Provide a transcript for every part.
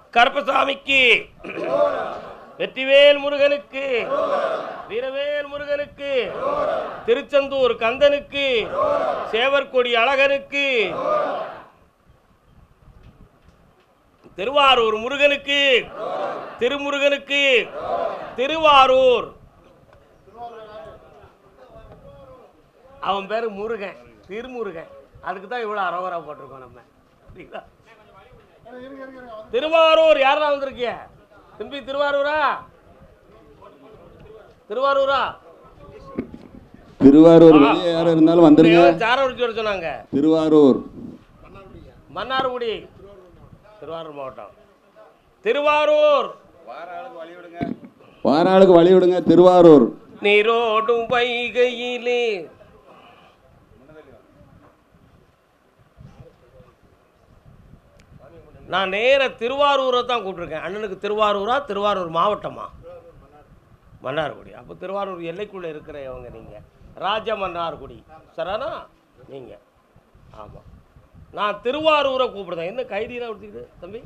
கருப்பசாமிக்கு வெற்றிவேல் முருகனுக்கு வீரவேல் முருகனுக்கு திருச்செந்தூர் கந்தனுக்கு சேவற்கொடி அழகனுக்கு திருவாரூர் முருகனுக்கு திருமுருகனுக்கு திருவாரூர் அவன் பேரு முருகன் திருமுருகன் அதுக்கு தான் இவ்வளோ அரோகரா போட்டிருக்கோம் நம்ம சரிங்களா? திருவாரூர் யாரெல்லாம் வந்திருக்கிய திரும்பி திருவாரூரா திருவாரூரா திருவாரூர் வெளியே யாரும் இருந்தாலும் வந்துருங்க சாரவரிச்சு வர சொன்னாங்க திருவாரூர் மன்னார்குடி திருவாரூர் மாவட்டம் திருவாரூர் வார ஆளுக்கு வழி விடுங்க திருவாரூர் நீரோடும் வைகையிலே நான் நேர திருவாரூரை தான் கூப்பிட்டுருக்கேன் அண்ணனுக்கு திருவாரூரா திருவாரூர் மாவட்டமா மன்னார்குடி அப்போ திருவாரூர் எல்லைக்குள்ளே இருக்கிறவங்க நீங்கள் ராஜ மன்னார்குடி சரானா நீங்கள் ஆமாம் நான் திருவாரூரை கூப்பிடுறேன் என்ன கைதியெல்லாம் கொடுத்துக்கிட்டு தம்பி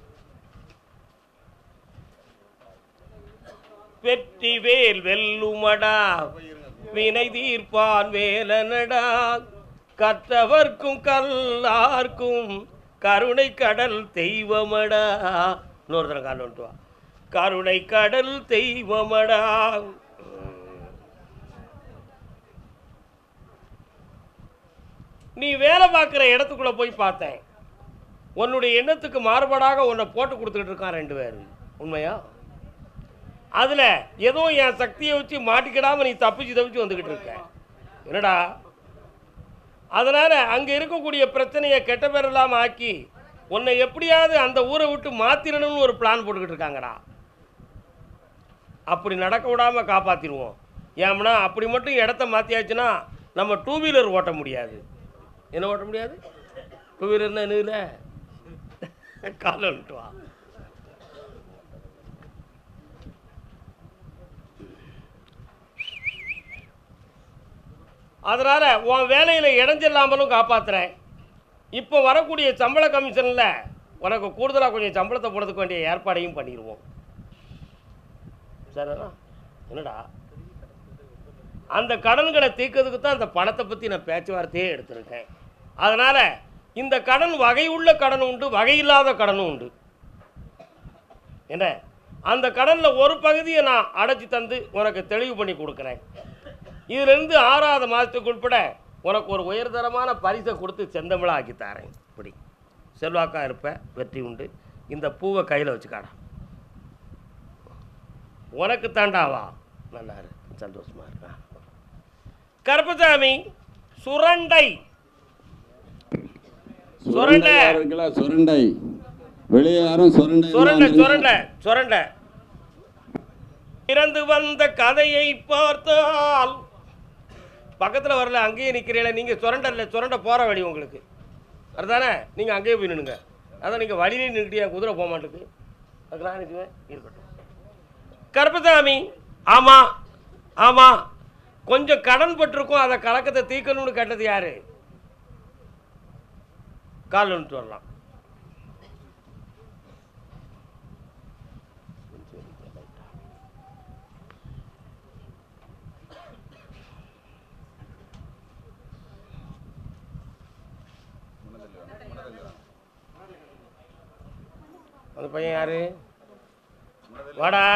வெற்றி வேல் வெல்லுமடா வினை தீர்ப்பான் வேலனடா கற்றவர்க்கும் கல்லார்க்கும் கருணை கடல் தெய்வமடா இன்னொரு தரம் கால் வந்துட்டு வா கருணை கடல் தெய்வமடா நீ வேலை பார்க்குற இடத்துக்குள்ள போய் பார்த்தேன் உன்னுடைய எண்ணத்துக்கு மாறுபாடாக உன்னை போட்டு கொடுத்துக்கிட்டு இருக்கான் ரெண்டு பேர் உண்மையா அதில் ஏதோ என் சக்தியை வச்சு மாட்டிக்கிடாம நீ தப்பிச்சு தப்பிச்சு வந்துக்கிட்டு இருக்க என்னடா அதனால் அங்கே இருக்கக்கூடிய பிரச்சனையை கெட்ட பேர் இல்லாமல் ஆக்கி உன்னை எப்படியாவது அந்த ஊரை விட்டு மாற்றிடணும்னு ஒரு பிளான் போட்டுக்கிட்டு இருக்காங்கடா அப்படி நடக்க விடாமல் காப்பாற்றிடுவோம் ஏம்னா அப்படி மட்டும் இடத்த மாற்றியாச்சுன்னா நம்ம டூ வீலர் ஓட்ட முடியாது என்ன ஓட்ட முடியாது டூ வீலர்னா என்னதுல காலை விட்டு வா அதனால் உன் வேலையில் இடைஞ்சில்லாமலும் காப்பாற்றுறேன் இப்போ வரக்கூடிய சம்பள கமிஷனில் உனக்கு கூடுதலாக கொஞ்சம் சம்பளத்தை போடுறதுக்கு வேண்டிய ஏற்பாடையும் பண்ணிடுவோம் சரிண்ணா என்னடா அந்த கடன்களை தீர்க்கிறதுக்கு தான் அந்த பணத்தை பற்றி நான் பேச்சுவார்த்தையே எடுத்திருக்கேன் அதனால் இந்த கடன் வகையுள்ள கடன் உண்டு வகையில்லாத கடனும் உண்டு என்ன அந்த கடனில் ஒரு பகுதியை நான் அடைச்சி தந்து உனக்கு தெளிவு பண்ணி கொடுக்குறேன் இதிலிருந்து ஆறாவது மாதத்துக்கு உட்பட உனக்கு ஒரு உயர்தரமான பரிசை கொடுத்து செந்தமிழா ஆக்கி தாரேன் இப்படி செல்வாக்கா இருப்ப வெற்றி உண்டு இந்த பூவை கையில் வச்சுக்காடா உனக்கு தாண்டாவா நல்லா இருக்கு சந்தோஷமா இருக்கா கருப்பசாமி சுரண்டை சுரண்டை. யார் இருக்கல சுரண்டை வெளியே யாரும் சுரண்டை சுரண்ட சுரண்ட சுரண்ட இறந்து வந்த கதையை பார்த்தால் பக்கத்தில் வரல அங்கேயே நிற்கிறீங்கள நீங்கள் சுரண்டல சுரண்ட போகிற வழி உங்களுக்கு அதுதானே நீங்கள் அங்கேயே போய் நின்னுங்க அதான் நீங்கள் வழியிலே நின்றுட்டியா குதிரை போக மாட்டேங்குது அதுக்கு நான் நிற்குவேன் இருக்கட்டும் கருப்பசாமி ஆமாம் ஆமாம் கொஞ்சம் கடன் பட்டிருக்கும் அதை கலக்கத்தை தீர்க்கணும்னு கேட்டது யாரு கால் வந்துட்டு வரலாம் அந்த பையன் யாரு வாடா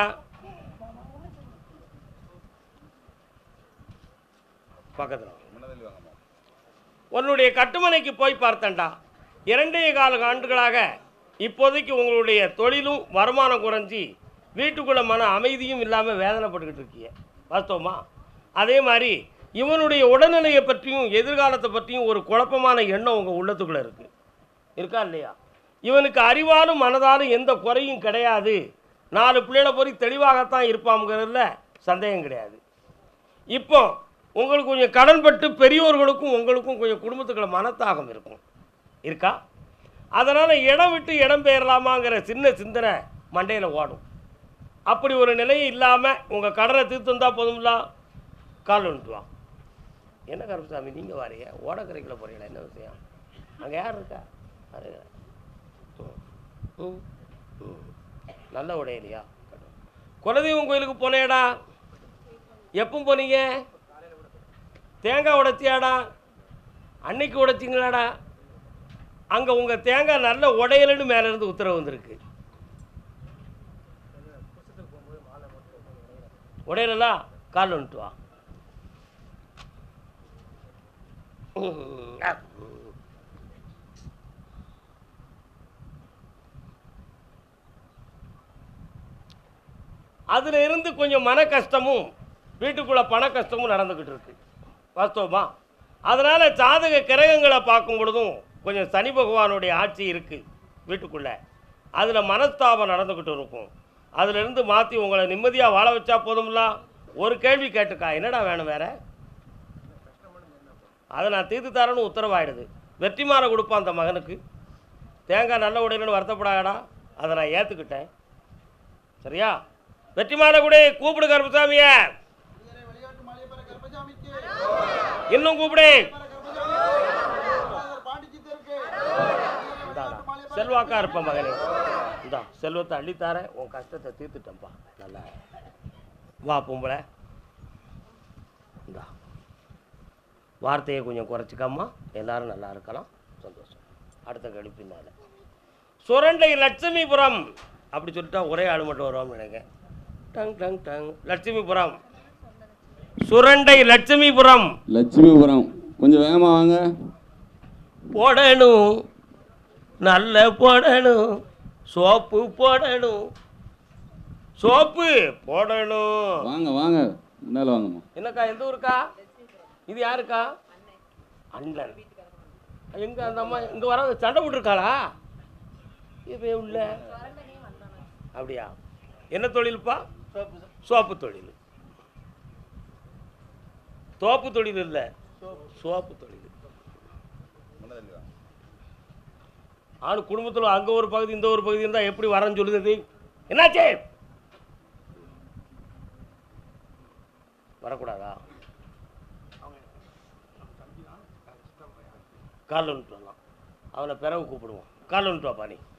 பக்கத்தில் உன்னுடைய கட்டுமனைக்கு போய் பார்த்தேன்டா இரண்டே கால ஆண்டுகளாக இப்போதைக்கு உங்களுடைய தொழிலும் வருமானம் குறைஞ்சி வீட்டுக்குள்ள மன அமைதியும் இல்லாமல் வேதனைப்பட்டுக்கிட்டு இருக்கீங்க வாஸ்தவமா அதே மாதிரி இவனுடைய உடல்நிலையை பற்றியும் எதிர்காலத்தை பற்றியும் ஒரு குழப்பமான எண்ணம் உங்கள் உள்ளத்துக்குள்ளே இருக்குது இருக்கா இல்லையா இவனுக்கு அறிவாலும் மனதாலும் எந்த குறையும் கிடையாது நாலு பிள்ளைகளை போய் தெளிவாகத்தான் இருப்பாங்கிறதுல சந்தேகம் கிடையாது இப்போ உங்களுக்கு கொஞ்சம் கடன்பட்டு பெரியோர்களுக்கும் உங்களுக்கும் கொஞ்சம் குடும்பத்துக்குள்ள மனத்தாகம் இருக்கும் இருக்கா அதனால் இடம் விட்டு இடம் பெயரலாமாங்கிற சின்ன சிந்தனை மண்டையில் ஓடும் அப்படி ஒரு நிலை இல்லாமல் உங்கள் கடனை தீர்த்து வந்தால் போதும்ல கால் வந்துட்டு வா என்ன கருப்பசாமி நீங்கள் வாரிய ஓடக்கரைக்குள்ள போகிறீங்களா என்ன விஷயம் அங்கே யார் இருக்கா வருகிறேன் ம். ம். ம். நல்ல உடையிலையா குலதெய்வம் கோயிலுக்கு போனேடா எப்போ போனீங்க தேங்காய் உடைச்சியாடா அன்னைக்கு உடைச்சிங்களாடா அங்கே உங்கள் தேங்காய் நல்ல உடையலன்னு மேலேருந்து உத்தரவு வந்திருக்கு உடையலா கால் வந்துட்டு வா அதில் இருந்து கொஞ்சம் மன கஷ்டமும் வீட்டுக்குள்ளே பண கஷ்டமும் நடந்துக்கிட்டு இருக்கு வாஸ்தவமா அதனால் ஜாதக கிரகங்களை பார்க்கும் பொழுதும் கொஞ்சம் சனி பகவானுடைய ஆட்சி இருக்குது வீட்டுக்குள்ளே அதில் மனஸ்தாபம் நடந்துக்கிட்டு இருக்கும் அதிலிருந்து மாற்றி உங்களை நிம்மதியாக வாழ வச்சா போதும்ல ஒரு கேள்வி கேட்டுக்கா என்னடா வேணும் வேற அதை நான் தீர்த்து தரேன்னு உத்தரவாயிடுது வெற்றிமாலை கொடுப்பான் அந்த மகனுக்கு தேங்காய் நல்ல உடையலன்னு வருத்தப்படாதடா அதை நான் ஏற்றுக்கிட்டேன் சரியா வெற்றிமாலை கூட கூப்பிடு கருப்பசாமிய விளையாட்டு மாளிகை கருப்பசாமிக்கு இன்னும் கூப்பிடு பாண்டிச்சித்திற்கு இந்தாடா செல்வாக்கா இருப்ப மகனே இந்தா செல்வத்தை அள்ளித்தாரேன் உன் கஷ்டத்தை தீர்த்துட்டேன்ப்பா நல்லா வா பொம்பளை இந்தா வார்த்தையை கொஞ்சம் குறைச்சிக்காமா எல்லாரும் நல்லா இருக்கலாம் சந்தோஷம் அடுத்த கேள்வி பின்னால் சுரண்டை லட்சுமிபுரம் அப்படி சொல்லிட்டா ஒரே ஆள் மட்டும் வருவான்னு நினைக்கிறேன் டங் டங் டங் லட்சுமிபுரம் சுரண்டை லட்சுமிபுரம் லட்சுமிபுரம் கொஞ்சம் வேகமாக வாங்க போடணும் நல்ல போடணும் சோப்பு போடணும் சோப்பு போடணும் வாங்க வாங்க முன்னால் வாங்கம்மா என்னக்கா எந்த ஊருக்கா இது யாருக்கா அண்ணன் எங்க அந்த அம்மா இங்க வர சண்டை போட்டுருக்காளா இது உள்ள அப்படியா என்ன தொழில்ப்பா சோப்பு தொழில் தோப்பு தொழில் இல்லை சோப்பு தொழில் ஆளு குடும்பத்தில் அங்கே ஒரு பகுதி இந்த ஒரு பகுதி இருந்தால் எப்படி வரேன்னு சொல்லுது என்னாச்சு வரக்கூடாதா கால் வந்துட்டு வரலாம் அவனை பிறகு கூப்பிடுவோம் கால் வந்துட்டு வாப்பா நீ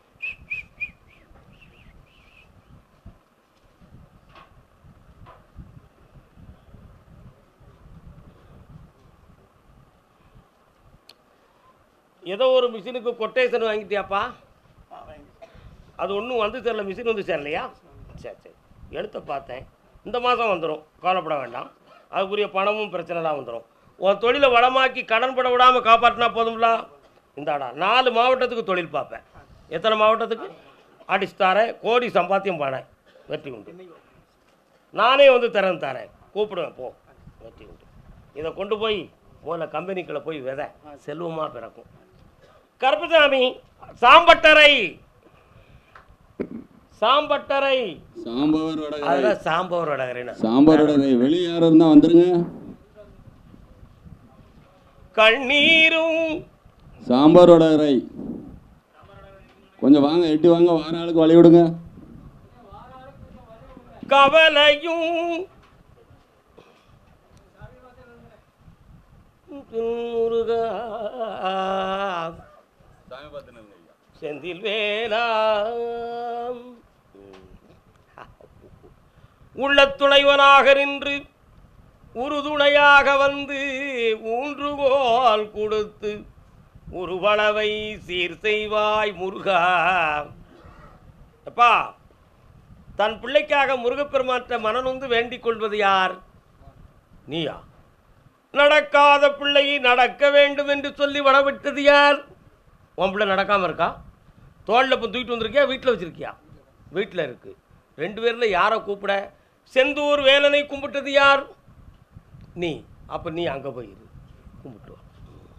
ஏதோ ஒரு மிஷினுக்கு கொட்டேஷன் வாங்கிட்டியாப்பா அது ஒன்றும் வந்து சேரல மிஷின் வந்து சேரலையா சரி சரி எழுத்த பார்த்தேன் இந்த மாதம் வந்துடும் கவலைப்பட வேண்டாம் அதுக்குரிய பணமும் பிரச்சனைலாம் வந்துடும் உன் தொழிலை வளமாக்கி கடன் பட விடாமல் காப்பாற்றினா போதும்ல இந்தாடா நாலு மாவட்டத்துக்கு தொழில் பார்ப்பேன் எத்தனை மாவட்டத்துக்கு அடிச்சு தரேன் கோடி சம்பாத்தியம் பானேன் வெற்றி உண்டு நானே வந்து திறந்து தரேன் கூப்பிடுவேன் போ வெற்றி உண்டு இதை கொண்டு போய் முதல்ல கம்பெனிக்குள்ளே போய் விதை செல்வமாக பிறக்கும் கருப்பசாமி சாம்பட்டரை சாம்பட்டரை சாம்பார் வடகரை அதுதான் சாம்பவர் வடகரைன்னு சாம்பார் வடகரை வெளியே யாரும் இருந்தால் வந்துருங்க கண்ணீரும் சாம்பார் வடகரை கொஞ்சம் வாங்க எட்டி வாங்க வார ஆளுக்கு வழி விடுங்க கவலையும் முருகா செந்தில் வேலா உள்ள துணைவனாக நின்று உறுதுணையாக வந்து ஊன்றுகோல் கொடுத்து உருவளவை சீர் செய்வாய் முருகா அப்பா தன் பிள்ளைக்காக முருகப்பெருமாற்ற மனநொந்து வேண்டிக் கொள்வது யார் நீயா நடக்காத பிள்ளையை நடக்க வேண்டும் என்று சொல்லி வடவிட்டது யார் உன் பிள்ளை நடக்காமல் இருக்கா தோளில் இப்போ தூக்கிட்டு வந்திருக்கியா வீட்டில் வச்சிருக்கியா வீட்டில் இருக்கு ரெண்டு பேரில் யாரை கூப்பிட செந்தூர் வேலனை கும்பிட்டது யார் நீ அப்போ நீ அங்கே போயிரு கும்பிட்டு வா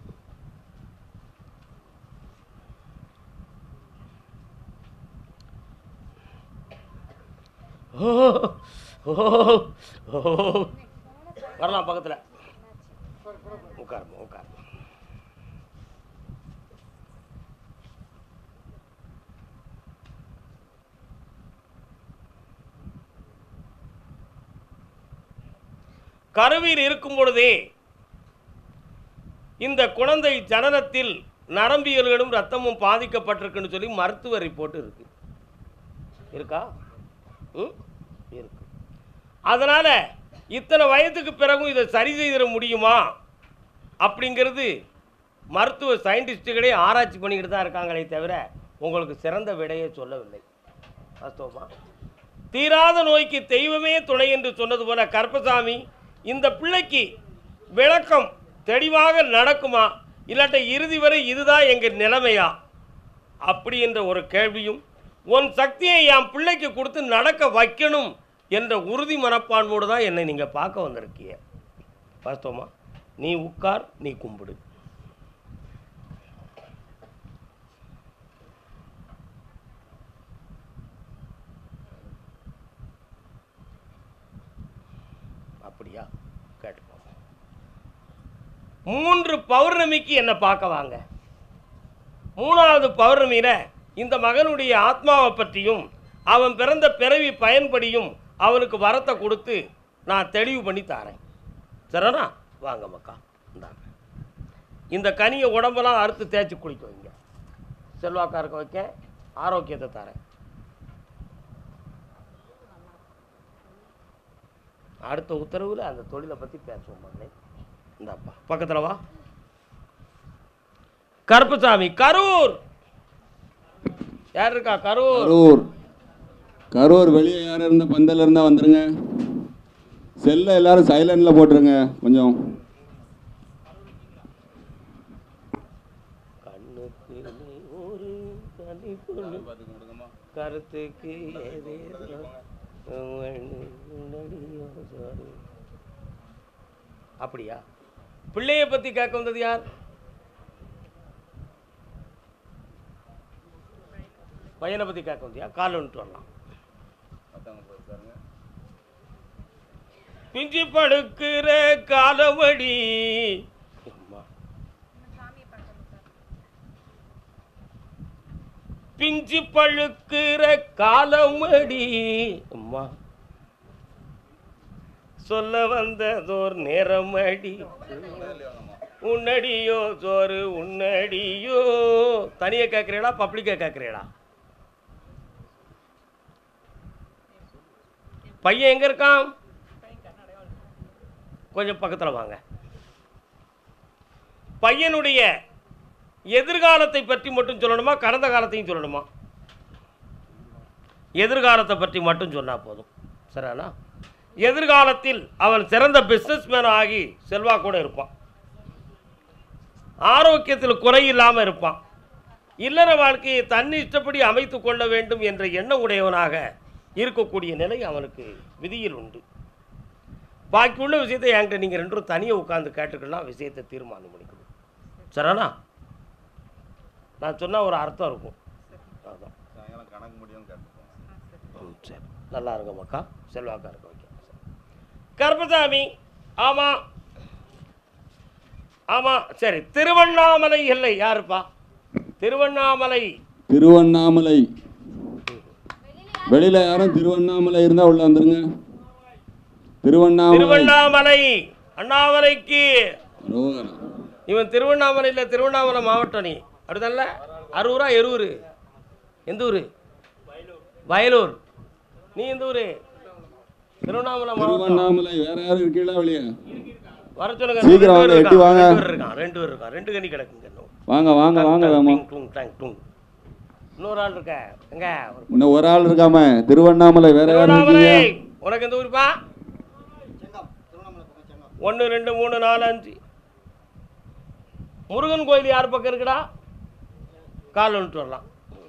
ஓ ஓ ஓ வரலாம் பக்கத்தில் உட்காருமா உட்காரு கருவில் இருக்கும் பொழுதே இந்த குழந்தை ஜனனத்தில் நரம்பியல்களும் ரத்தமும் பாதிக்கப்பட்டிருக்குன்னு சொல்லி மருத்துவ ரிப்போர்ட் இருக்கு இருக்கா ம் இருக்கு அதனால் இத்தனை வயதுக்கு பிறகும் இதை சரி செய்திட முடியுமா அப்படிங்கிறது மருத்துவ சயின்டிஸ்ட்டுகளே ஆராய்ச்சி பண்ணிக்கிட்டு தான் இருக்காங்களே தவிர உங்களுக்கு சிறந்த விடையை சொல்லவில்லை வாஸ்தவமா தீராத நோய்க்கு தெய்வமே துணை என்று சொன்னது போல கருப்பசாமி இந்த பிள்ளைக்கு விளக்கம் தெளிவாக நடக்குமா இல்லாட்ட இறுதி வரை இதுதான் எங்கள் நிலைமையா அப்படி என்ற ஒரு கேள்வியும் உன் சக்தியை என் பிள்ளைக்கு கொடுத்து நடக்க வைக்கணும் என்ற உறுதி மனப்பான்மையோடு தான் என்னை நீங்கள் பார்க்க வந்திருக்கீங்க வாஸ்தவமா நீ உட்கார் நீ கும்பிடு அப்படியா கேட்டுக்கோ மூன்று பௌர்ணமிக்கு என்னை பார்க்க வாங்க மூணாவது பௌர்ணமியில் இந்த மகனுடைய ஆத்மாவை பற்றியும் அவன் பிறந்த பிறவி பயன்படியும் அவனுக்கு வரத்தை கொடுத்து நான் தெளிவு பண்ணி தாரேன் சரிண்ணா வாங்க மக்கா இந்தாங்க இந்த கனியை உடம்பெல்லாம் அறுத்து தேய்ச்சி குளிக்க வைங்க செல்வாக்கா இருக்க வைக்க ஆரோக்கியத்தை தரேன் அடுத்த உத்தரவில் அந்த தொழிலை பற்றி பேசுவோம் மகனே இந்தாப்பா பக்கத்தில் வா கருப்புசாமி கரூர் யார் இருக்கா கரூர் கரூர் கரூர் வெளியே யார் இருந்த பந்தல் இருந்தால் வந்துருங்க செல்லை எல்லாரும் சைலண்டில் போட்டுருங்க கொஞ்சம் கண்ணுக்கு நீ ஒரு கனி பொண்ணு கருத்துக்கு ஏதேதோ உவன்னு உன்னடியோ சாரு. அப்படியா பிள்ளைய பத்தி கேட்க வந்தது யார் பையனை பத்தி கேட்க வந்தியா கால் வந்துட்டு வரலாம் பிஞ்சு படுக்கிற காலவடி அம்மா. பிஞ்சு பழுக்கிற காலமடி அம்மா சொல்ல வந்ததோர் நேரமடி உன்னடியோ சோறு உன்னடியோ தனியா கேட்குறீடா பப்ளிக்கா கேட்குறீடா பையன் எங்க இருக்கான் கொஞ்சம் பக்கத்தில் வாங்க பையனுடைய எதிர்காலத்தை பற்றி மட்டும் சொல்லணுமா கடந்த காலத்தையும் சொல்லணுமா எதிர்காலத்தை பற்றி மட்டும் சொன்னால் போதும் சரியானா எதிர்காலத்தில் அவன் சிறந்த பிஸ்னஸ்மேன் ஆகி செல்வாக்கூட இருப்பான் ஆரோக்கியத்தில் குறை இல்லாமல் இருப்பான் இல்லற வாழ்க்கையை தன் இஷ்டப்படி அமைத்து கொள்ள வேண்டும் என்ற எண்ணம் உடையவனாக இருக்கக்கூடிய நிலை அவனுக்கு விதியில் உண்டு பாக்கி உள்ள விஷயத்தை என்கிட்ட நீங்கள் ரெண்டும் தனியாக உட்காந்து கேட்டுக்கலாம் விஷயத்தை தீர்மானம் பண்ணிக்கணும் சரிண்ணா நான் சொன்னால் ஒரு அர்த்தம் இருக்கும் அதான் கணக்கு முடியும் கேட்டுப்போம் ம், சரி நல்லா இருங்க மக்கா செல்வாக்கா இருக்க ஓகே கருப்பசாமி ஆமாம் ஆமாம் சரி திருவண்ணாமலை இல்லை யாருப்பா திருவண்ணாமலை திருவண்ணாமலை வெளியில் யாரும் திருவண்ணாமலை இருந்தால் உள்ள வந்துருங்க திருவண்ணாமலை திருவண்ணாமலை அண்ணாமலைக்கு ரோகரா. இவன் திருவண்ணாமலையில் திருவண்ணாமலை மாவட்டம் நீ அப்படிதான்ல அரூரா எரூர் எந்த ஊர் வயலூர் நீ எந்த ஊர் திருவண்ணாமலை மாவட்டம் திருவண்ணாமலை வேற யாரும் இருக்கீங்களா வெளியே வர சொல்லுங்க சீக்கிரம் ரெண்டு வாங்க, பேர் எட்டி இருக்கான், வாங்க. ரெண்டு பேர் இருக்கான் ரெண்டு பேர் இருக்கான் ரெண்டு கனி கிடக்குங்க இன்னும் வாங்க வாங்க வாங்க டங், வேமா டிங், டுங், டங், டுங். இன்னொரு ஆள் இருக்க எங்க ஒரு இன்னும் ஒரு ஆள் இருக்காம திருவண்ணாமலை வேற யாரும் திருவண்ணாமலை இருக்கீங்க உனக்கு எந்த ஊருப்பா செங்கம் திருவண்ணாமலை பக்கம் செங்கம் ஒன்று ரெண்டு மூணு நாலு அஞ்சு முருகன் கோயில் யார் பக்கம் இருக்குடா கால் வந்துட்டு வரலாம்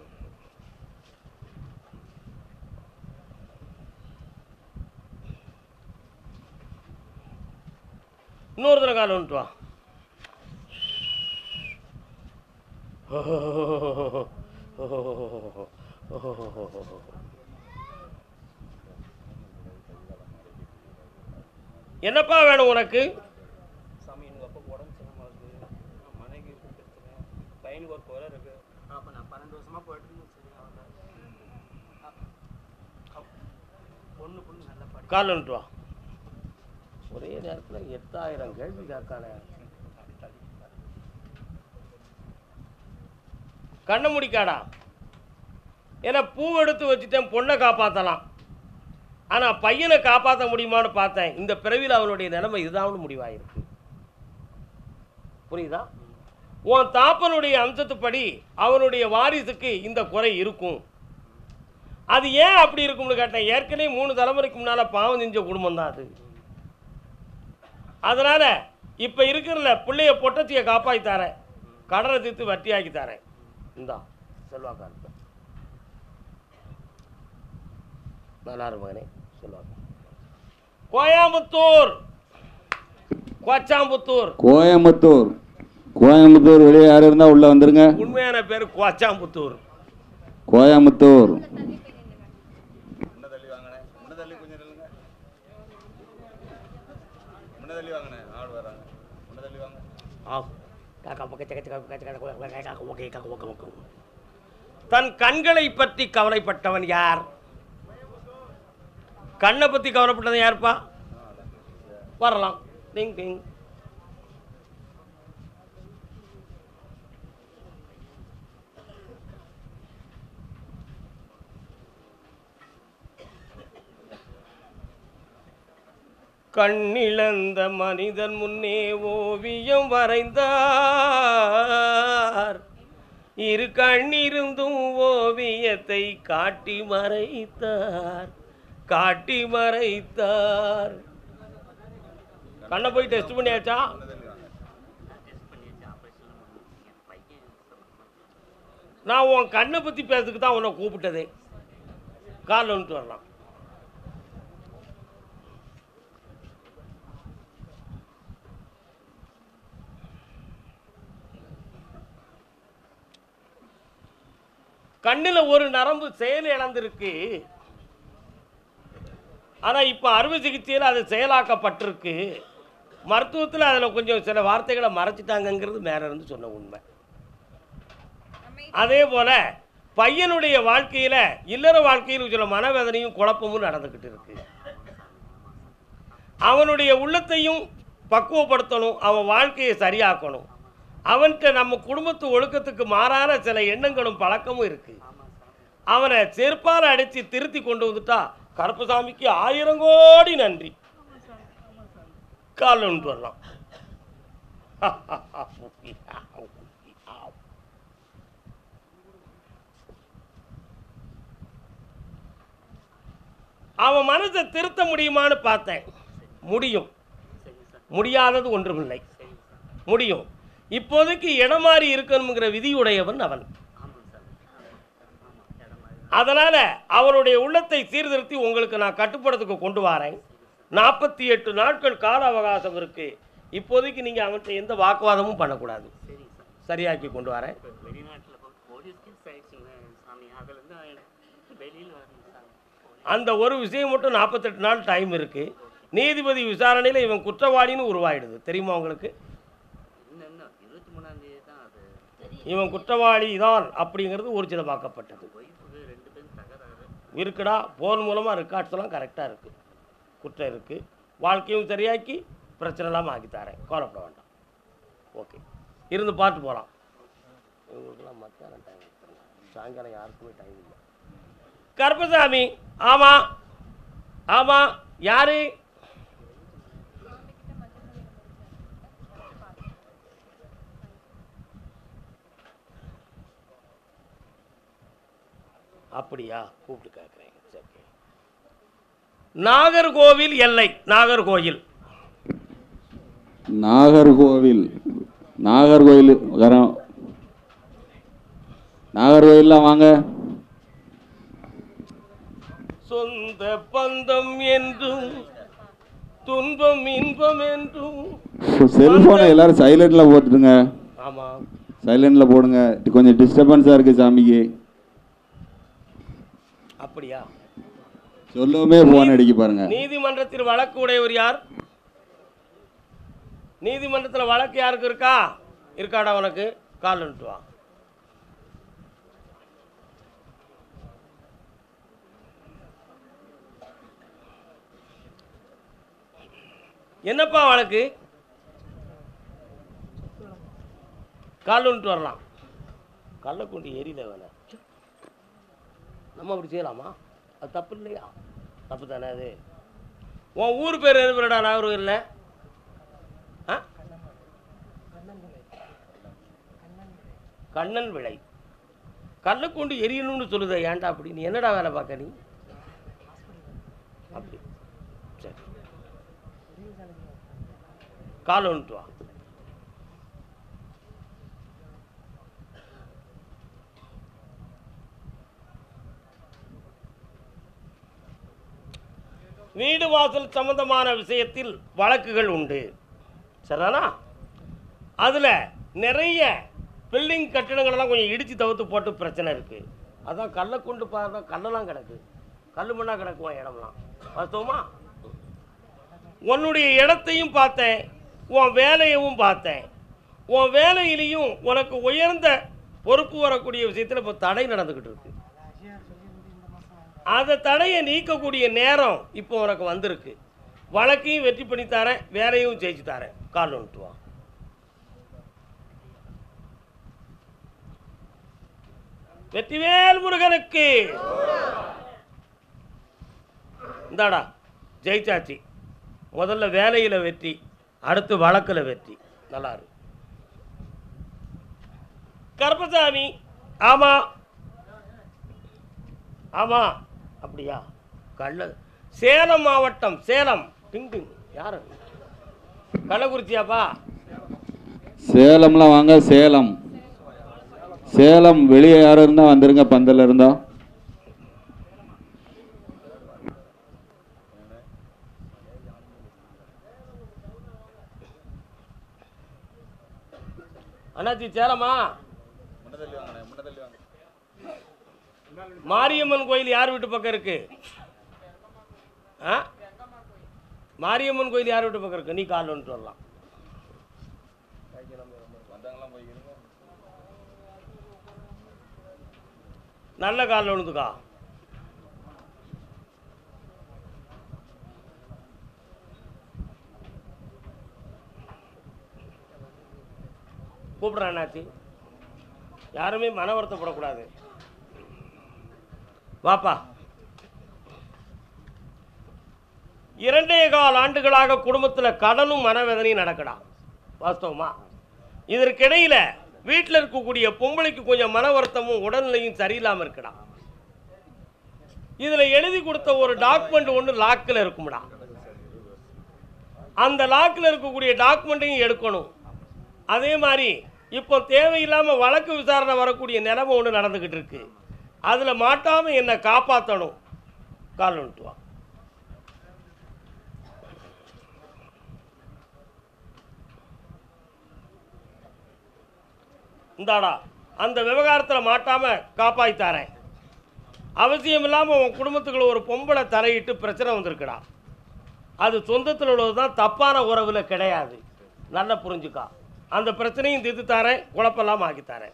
இன்னொரு தடவை கால் வந்துட்டு வா என்னப்பா வேணும் உனக்கு சாமி எனக்கு அப்போ உடம்பு சரியில்லாம இருக்கு மனைவி இருக்கு பிரச்சனை பையனுக்கு ஒரு குறை இருக்கு அப்போ நான் பன்னெண்டு வருஷமா போயிட்டு இருந்தேன் சரி அவன் பொண்ணு பொண்ணு நல்லா படி கால் வந்துட்டு வா ஒரே நேரத்தில் எட்டாயிரம் கேள்வி கேட்கானே கண்ணை முடிக்காடா ஏன்னா பூ எடுத்து வச்சுட்டேன் பொண்ணை காப்பாற்றலாம் ஆனால் பையனை காப்பாற்ற முடியுமான்னு பார்த்தேன் இந்த பிறவியில் அவனுடைய நிலைமை இதுதான் முடிவாயிருக்கு புரியுதா உன் தாப்பனுடைய அம்சத்துப்படி அவனுடைய வாரிசுக்கு இந்த குறை இருக்கும் அது ஏன் அப்படி இருக்கும்னு கேட்டேன் ஏற்கனவே மூணு தலைமுறைக்கு முன்னால் பாவம் செஞ்ச குடும்பம் தான் அது அதனால் இப்போ இருக்கிறல பிள்ளைய பொட்டச்சியை காப்பாற்றி தரேன் கடனை தீர்த்து வட்டியாக்கி தரேன் இந்தா செல்வாக்கா இருப்பேன் நல்லா இரு மகனே செல்வாக்கா கோயம்புத்தூர் கோச்சாம்புத்தூர் கோயம்புத்தூர் கோயம்புத்தூர் வெளியே யார் இருந்தால் உள்ளே வந்துருங்க உண்மையான பேர் கோச்சாம்புத்தூர் கோயம்புத்தூர் முன்ன தள்ளி வாங்கினே முன்ன தள்ளி கொஞ்சம் நில்லுங்க முன்ன தள்ளி வாங்கினே ஆள் வராங்க முன்ன தள்ளி வாங்க ஆ காக்கா பக்க சக்க சக்க பக்க சக்க சக்க பக்க காக்கா ஓகே காக்கா ஓகே ஓகே தன் கண்களை பற்றி கவலைப்பட்டவன் யார் கண்ணை பற்றி கவலைப்பட்டவன் யாருப்பா வரலாம் டிங் டிங் கண்ணிழந்த மனிதன் முன்னே ஓவியம் வரைந்தார் இரு கண்ணிருந்தும் ஓவியத்தை காட்டி மறைத்தார் காட்டி மறைத்தார் கண்ணை போய் டெஸ்ட் பண்ணியாச்சா நான் உன் கண்ணை பற்றி பேசுறதுக்கு தான் உன்னை கூப்பிட்டதே காலில் வந்துட்டு வரலாம் கண்ணில் ஒரு நரம்பு செயல் இழந்திருக்கு ஆனால் இப்போ அறுவை சிகிச்சையில் அது செயலாக்கப்பட்டிருக்கு மருத்துவத்தில் அதில் கொஞ்சம் சில வார்த்தைகளை மறைச்சிட்டாங்கங்கிறது மேலே இருந்து சொன்ன உண்மை அதே போல் பையனுடைய வாழ்க்கையில் இல்லற வாழ்க்கையில் சில மனவேதனையும் குழப்பமும் நடந்துக்கிட்டு இருக்கு அவனுடைய உள்ளத்தையும் பக்குவப்படுத்தணும் அவன் வாழ்க்கையை சரியாக்கணும் அவன்கிட்ட நம்ம குடும்பத்து ஒழுக்கத்துக்கு மாறான சில எண்ணங்களும் பழக்கமும் இருக்கு அவனை செருப்பால் அடித்து திருத்தி கொண்டு வந்துட்டா கருப்பசாமிக்கு ஆயிரம் கோடி நன்றி காலில் கொண்டு வரலாம் அவன் மனசை திருத்த முடியுமான்னு பார்த்தேன் முடியும் முடியாதது ஒன்றுமில்லை முடியும் இப்போதைக்கு இடம் மாறி இருக்கணுங்கிற விதியுடையவன் அவன் அதனால அவனுடைய உள்ளத்தை சீர்திருத்தி உங்களுக்கு நான் கட்டுப்படத்துக்கு கொண்டு வரேன் நாற்பத்தி எட்டு நாட்கள் கால அவகாசம் இருக்கு இப்போதைக்கு நீங்க அவன்கிட்ட எந்த வாக்குவாதமும் பண்ணக்கூடாது சரியாக்கி கொண்டு வரேன் இப்போ வெளிநாட்டில் போலீஸ் கேஸ் ஆயிடுச்சுங்க சாமி அதுலேருந்து வெளியில் வரணும் சாமி அந்த ஒரு விஷயம் மட்டும் நாற்பத்தெட்டு நாள் டைம் இருக்கு நீதிபதி விசாரணையில் இவன் குற்றவாளின்னு உருவாயிடுது தெரியுமா உங்களுக்கு இன்னும் இன்னும் இருபத்தி மூணாம் தேதி தான் அது இவன் குற்றவாளி தான் அப்படிங்கிறது ஊர்ஜிதமாக்கப்பட்டது ஒய்ஃபுக்கு ரெண்டு பேரும் தகராறு இருக்குடா போன் மூலமாக ரெக்கார்ட்ஸ் எல்லாம் கரெக்டாக இருக்குது குற்றம் இருக்குது வாழ்க்கையும் சரியாக்கி பிரச்சனை இல்லாமல் ஆக்கி தரேன் கவலைப்பட வேண்டாம் ஓகே இருந்து பார்த்து போகலாம் இவங்களுக்கெல்லாம் மத்தியானம் டைம் சாயங்காலம் யாருக்குமே டைம் இல்லை கருப்பசாமி ஆமாம் ஆமாம் யாரு அப்படியா கூப்பிட்டு கேட்குறேன் ஓகே நாகர்கோவில் எல்லை நாகர்கோயில் நாகர்கோவில் நாகர்கோவில் வரோம் நாகர்கோவில்லாம் வாங்க சொந்த பந்தம் என்றும் துன்பம் இன்பம் என்றும் செல்ஃபோனை எல்லாரும் சைலண்டில் போட்டுடுங்க ஆமாம் சைலண்டில் போடுங்க இது கொஞ்சம் டிஸ்டர்பன்ஸாக இருக்குது சாமிக்கு அப்படியா சொல்லவுமே ஃபோன் அடிக்க பாருங்க நீதிமன்றத்தில் வழக்கு உடையவர் யார் நீதிமன்றத்தில் வழக்கு யாருக்கு இருக்கா இருக்காடா உனக்கு கால் நிட்டு வா என்னப்பா வழக்கு கால் நிட்டு வரலாம் கள்ளக்குண்டி ஏரியில வேணாம் நம்ம அப்படி செய்யலாமா அது தப்பு இல்லையா தப்பு தானே அது உன் ஊர் பேர் எது பேருடா நாகூர் இல்லை ஆ கண்ணன் விளை கல்லை கொண்டு எரியணும்னு சொல்லுத ஏன்டா அப்படி நீ என்னடா வேலை பார்க்க நீ அப்படி சரி கால் வந்துட்டு வா வீடு வாசல் சம்பந்தமான விஷயத்தில் வழக்குகள் உண்டு சரிதானா அதில் நிறைய பில்டிங் கட்டிடங்களெல்லாம் கொஞ்சம் இடித்து தவிர்த்து போட்டு பிரச்சனை இருக்குது அதான் கல்லை கொண்டு பார்த்தா கல்லெல்லாம் கிடக்கு கல் மண்ணாக கிடக்குவான் இடம்லாம் பார்த்தோமா உன்னுடைய இடத்தையும் பார்த்தேன் உன் வேலையவும் பார்த்தேன் உன் வேலையிலையும் உனக்கு உயர்ந்த பொறுப்பு வரக்கூடிய விஷயத்தில் இப்போ தடை நடந்துக்கிட்டு இருக்கு அந்த தடையை நீக்கக்கூடிய நேரம் இப்போ உனக்கு வந்திருக்கு வழக்கையும் வெற்றி பண்ணி தரேன் வேலையும் ஜெயிச்சு தரேன் கால் வந்துட்டு வா வெற்றிவேல் முருகனுக்கு இந்தாடா ஜெயிச்சாச்சு முதல்ல வேலையில் வெற்றி அடுத்து வழக்கில் வெற்றி நல்லா இருக்கு கருப்பசாமி ஆமாம் ஆமாம் அப்படியா கள்ள சேலம் மாவட்டம் சேலம் டிங் டிங் யார் அது? கள்ளக்குறிச்சியாப்பா சேலம்லாம் வாங்க சேலம் சேலம் வெளியே யாரும் இருந்தால் வந்துருங்க பந்தல்ல இருந்தா அண்ணாச்சி சேலமா முன்ன தள்ளி வாங்கண்ணே முன்ன தள்ளி வாங்க மாரியம்மன் கோயில் யார் வீட்டு பக்கம் இருக்கு ஆ மாரியம்மன் கோயில் யார் வீட்டு பக்கம் இருக்கு நீ கால் வந்துட்டு வரலாம் வந்தாங்களாம் போய்க்கிறீங்க நல்ல காலில் விழுந்துக்கா கூப்பிட்றேன் அண்ணாச்சி யாருமே மன வருத்தப்படக்கூடாது வாப்பா இரண்டே கால் ஆண்டுகளாக குடும்பத்தில் கடனும் மனவேதனையும் நடக்கடா வாஸ்தவமா இதற்கிடையில் வீட்டில் இருக்கக்கூடிய பொம்பளைக்கு கொஞ்சம் மன வருத்தமும் உடல்நிலையும் சரியில்லாமல் இருக்கடா இதில் எழுதி கொடுத்த ஒரு டாக்குமெண்ட் ஒன்று லாக்கில் இருக்கும்டா அந்த லாக்கில் இருக்கக்கூடிய டாக்குமெண்ட்டையும் எடுக்கணும் அதே மாதிரி இப்போ தேவையில்லாமல் வழக்கு விசாரணை வரக்கூடிய நிலைமை ஒன்று நடந்துக்கிட்டு இருக்கு அதில் மாட்டாமல் என்னை காப்பாற்றணும் கால் வந்துட்டு வா இந்தாடா அந்த விவகாரத்தில் மாட்டாமல் காப்பாற்றித்தாரேன் அவசியம் இல்லாமல் உன் குடும்பத்துக்குள்ள ஒரு பொம்பளை தலையிட்டு பிரச்சனை வந்திருக்குடா அது சொந்தத்தில் உள்ளது தான் தப்பான உறவில் கிடையாது நல்லா புரிஞ்சுக்கா அந்த பிரச்சனையும் தீர்த்து தரேன் குழப்பெல்லாம் ஆக்கி தரேன்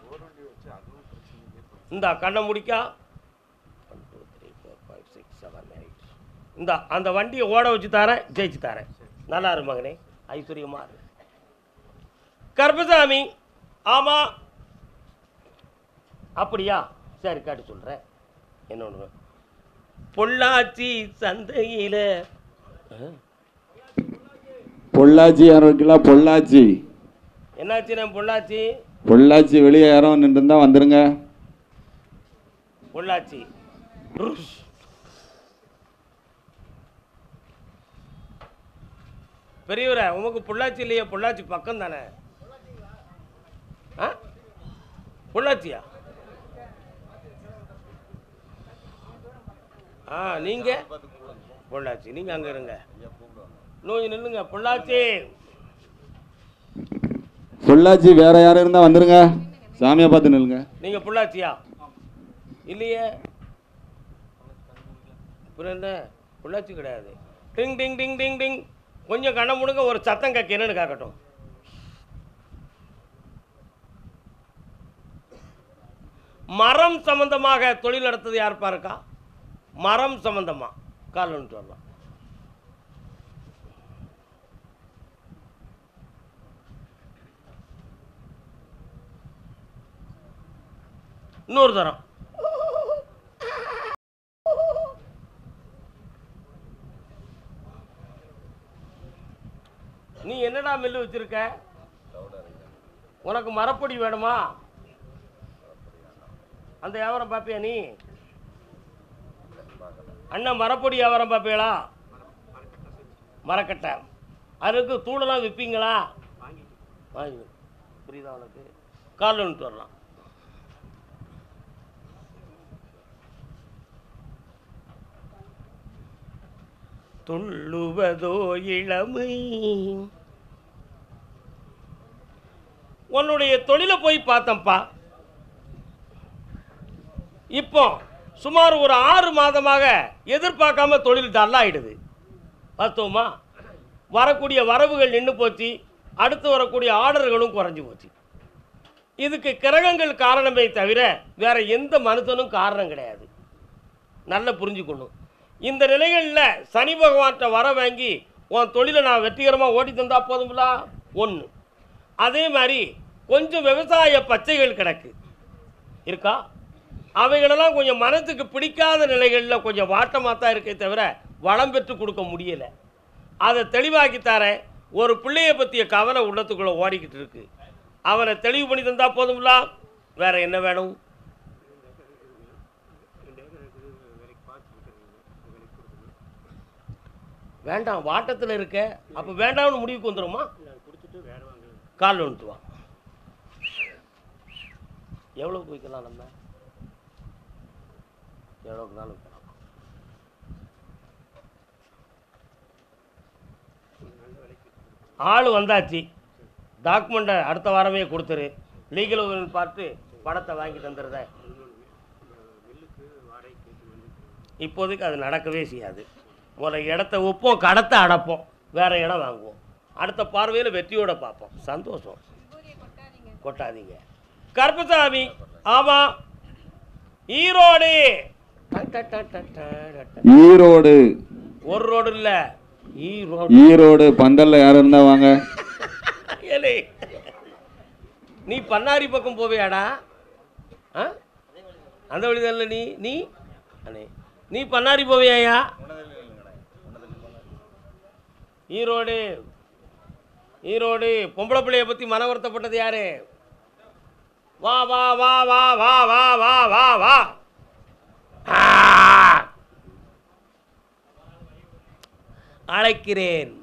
இந்தா கண்ணை முடிக்கா one two three four five six seven eight இந்தா அந்த வண்டியை ஓட வச்சு தரேன் ஜெயிச்சு தரேன் நல்லா இரு மகனே ஐஸ்வர்யமா இரு கருப்பசாமி ஆமாம் அப்படியா சரி காட்டு சொல்கிறேன் என்ன ஒன்று பொள்ளாச்சி சந்தையில் பொள்ளாச்சி யாரும் இருக்கல பொள்ளாச்சி என்னாச்சுண்ணே பொள்ளாச்சி பொள்ளாச்சி வெளியே யாரும் நின்றுருந்தா வந்துருங்க பொள்ளாச்சி ருஷ். பெரியவரே உமக்கு பொள்ளாச்சி இல்லையா பொள்ளாச்சி பக்கம் தானே ஆ பொள்ளாச்சியா ஆ நீங்கள் பொள்ளாச்சி நீங்கள் அங்கே இருங்க நோய் நில்லுங்க பொள்ளாச்சி பொள்ளாச்சி வேற யாரும் இருந்தால் வந்துருங்க சாமியை பார்த்து நில்லுங்க நீங்கள் பொள்ளாச்சியா இல்லையே அப்புறம் என்ன பொள்ளாச்சி கிடையாது டிங் டிங் டிங் டிங் டிங் கொஞ்சம் கண்ண முடுங்க ஒரு சத்தம் கேட்க என்னன்னு கேட்கட்டும் மரம் சம்பந்தமாக தொழில் நடத்தது யாருப்பா இருக்கா மரம் சம்பந்தமா கால் ஒன்று வரலாம் இன்னொரு தரம் நீ என்னடா மில்லு வச்சிருக்க உனக்கு மரப்பொடி வேணுமா அந்த வியாபாரம் பார்ப்பியா நீ அண்ணன் மரப்பொடி வியாபாரம் பார்ப்பீங்களா மரக்கட்டை அதுக்கு தூளெல்லாம் விற்பீங்களா வாங்கி புரியுதா உனக்கு காலில் வந்துட்டு வரலாம் துள்ளுவதோ இளமை உன்னுடைய தொழிலை போய் பார்த்தேன்ப்பா இப்போ சுமார் ஒரு ஆறு மாதமாக எதிர்பார்க்காம தொழில் டல்லாயிடுது பார்த்தோமா வரக்கூடிய வரவுகள் நின்று போச்சு அடுத்து வரக்கூடிய ஆர்டர்களும் குறைஞ்சி போச்சு இதுக்கு கிரகங்கள் காரணமே தவிர வேற எந்த மனுஷனும் காரணம் கிடையாது நல்லா புரிஞ்சுக்கணும் இந்த நிலைகளில் சனி பகவான்கிட்ட வர வாங்கி உன் தொழிலை நான் வெற்றிகரமாக ஓட்டி தந்தா போதுங்களா ஒன்று அதே மாதிரி கொஞ்சம் விவசாய பச்சைகள் கிடக்கு இருக்கா அவைகளெல்லாம் கொஞ்சம் மனசுக்கு பிடிக்காத நிலைகளில் கொஞ்சம் வாட்டமாக தான் இருக்கே தவிர வளம் பெற்று கொடுக்க முடியலை அதை தெளிவாக்கி தரேன் ஒரு பிள்ளையை பற்றிய கவலை உள்ளத்துக்குள்ளே ஓடிக்கிட்டு இருக்கு அவனை தெளிவு பண்ணி தந்தா போதுங்களா வேற என்ன வேணும் வேண்டாம் வாட்டத்தில் இருக்க அப்போ வேண்டாம்னு முடிவுக்கு வந்துடுமா காலில் வந்துட்டு வா எவ்வளோக்கு விற்கலாம் நம்ம எவ்வளோக்குனாலும் விற்கலாம் ஆள் வந்தாச்சு டாக்குமெண்ட்டை அடுத்த வாரமே கொடுத்துரு லீகல் ஒப்பீனியன் பார்த்து பணத்தை வாங்கி தந்துடுத இப்போதைக்கு அது நடக்கவே செய்யாது முதல்ல இடத்த விற்போம் கடத்தை அடைப்போம் வேற இடம் வாங்குவோம் அடுத்த பார்வையில் வெற்றியோட பார்ப்போம் சந்தோஷம் கொட்டாதீங்க கருப்பசாமி ஆமாம் ஈரோடு ஈரோடு ஒரு ரோடு இல்லை ஈரோடு ஈரோடு பந்தல்ல யாரும் இருந்தா வாங்க ஏலே நீ பண்ணாரி பக்கம் போவியாடா ஆ அந்த வழிதான்ல நீ நீ அண்ணே நீ பண்ணாரி போவியாயா ஈரோடு ஈரோடு பொம்பளை பிள்ளைய பற்றி மன வருத்தப்பட்டது யாரு வா வா வா வா வா வா வா வா வா ஆ! அழைக்கிறேன்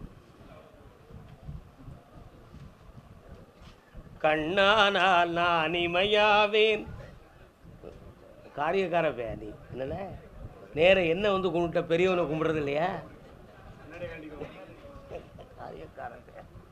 கண்ணானால் நான் இமையாவேன் காரியக்கார பே நீ என்னல நேர என்ன வந்து கும்பிட்ட பெரியவனை கும்பிடுறது இல்லையா காரியக்கார பே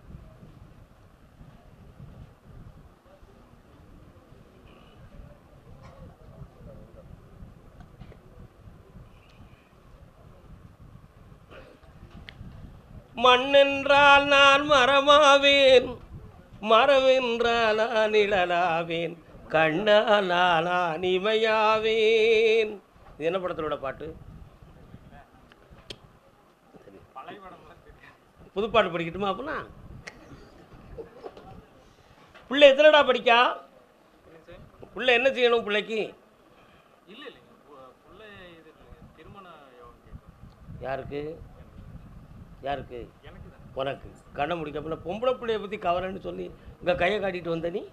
மண்ணென்றால் நான் மரமாவேன் மரவென்றால் நான் நிழலாவேன் கண்ணால் நான் இமையாவேன் இது என்ன படத்தோட பாட்டு புதுப்பாட்டு படிக்கட்டுமா அப்படின்னா பிள்ளை எத்தனைடா படிக்கா பிள்ளை என்ன செய்யணும் பிள்ளைக்கு இல்லை இல்லைங்க பு- புள்ள இது திருமண யோகம் கேட்குறேன் யாருக்கு யாருக்கு எனக்கு தான் உனக்கு கண்ணை முடிக்கப்பல பொம்பளை பிள்ளைய பற்றி கவலைன்னு சொல்லி இங்கே கையை காட்டிட்டு வந்த நீ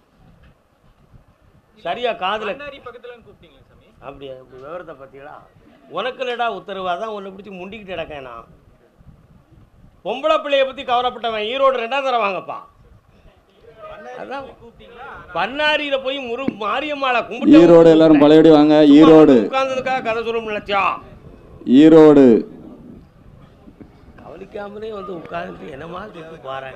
சரியா காதில் பண்ணாரி பக்கத்துல கூப்பிட்டீங்களா சாமி அப்படியா இப்படி விவரத்தை பற்றியடா உனக்கு இல்லடா உத்தரவு அதான் உன்னை பிடிச்சி முண்டிக்கிட்டு கிடக்கேன் நான் பொம்பளை பிள்ளைய பற்றி கவலைப்பட்டவன் ஈரோடு ரெண்டாம் தரம் வாங்கப்பா அதான் கூப்பிட்டீங்களா பண்ணாரியில் போய் முரு மாரியம்மாளை கும்பிட்டு ஈரோடு எல்லாரும் பழையபடி வாங்க ஈரோடு உட்கார்ந்ததுக்காக கதை சொல்ல நினைச்சா ஈரோடு கவனிக்காமலே வந்து உட்கார்ந்து என்னமா திட்டு பாருங்க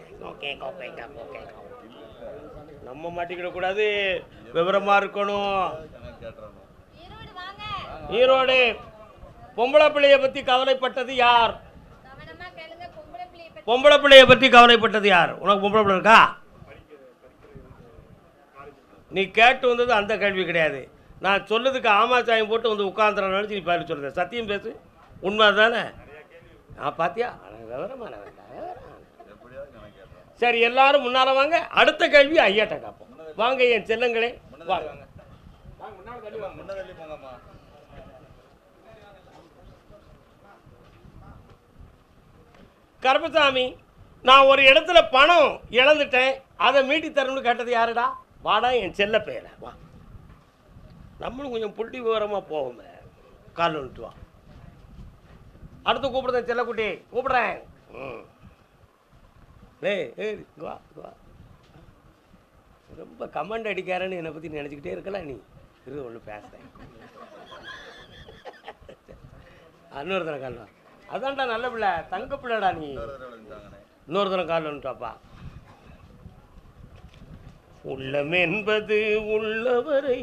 நம்ம மாட்டிக்கிட கூடாது விவரமா இருக்கணும் ஈரோடு வாங்க ஈரோடு பொம்பளை பிள்ளைய பத்தி கவலைப்பட்டது யார் கவனமா கேளுங்க பொம்பளை பிள்ளைய பத்தி பொம்பளை பிள்ளைய பத்தி கவலைப்பட்டது யார் உனக்கு பொம்பளை பிள்ளை இருக்கா நீ கேட்டு வந்தது அந்த கேள்வி கிடையாது நான் சொன்னதுக்கு ஆமா சாயம் போட்டு வந்து உட்காந்துற நினச்சி நீ பாரு சொல்லுற சத்தியம் பேசு உண்மை தானே ஆ பாத்தியா அட, விவரமான வேண்டாம் விவரமான. சரி எல்லாரும் முன்னால வாங்க அடுத்த கேள்வி ஐயாட்ட கேட்போம் வாங்க என் செல்லங்களே வாங்க முன்ன தள்ளி போங்கம்மா கருப்பசாமி நான் ஒரு இடத்துல பணம் இழந்துட்டேன் அதை மீட்டி தரணும்னு கேட்டது யாருடா வாடா என் செல்ல பெயரை வா நம்மளும் கொஞ்சம் புள்ளி விவரமாக போவோமே கால் வந்துட்டு வா அடுத்து கூப்பிடுறேன் செல்லக்குட்டி கூப்பிடுறேன் ம் டேய் ஏய் இங்க வா இங்க வா ரொம்ப கமெண்ட் அடிக்காரன்னு என்னை பற்றி நினச்சிக்கிட்டே இருக்கலாம் நீ இரு ஒன்று பேசுகிறேன் இன்னொரு தடவை கால் வா அதான்டா நல்ல பிள்ளை தங்க பிள்ளைடா நீ இன்னொரு தடவை விழுந்துட்டாங்கண்ணே இன்னொரு தடவை கால் வந்துட்டாப்பா உள்ளம் என்பது உள்ளவரை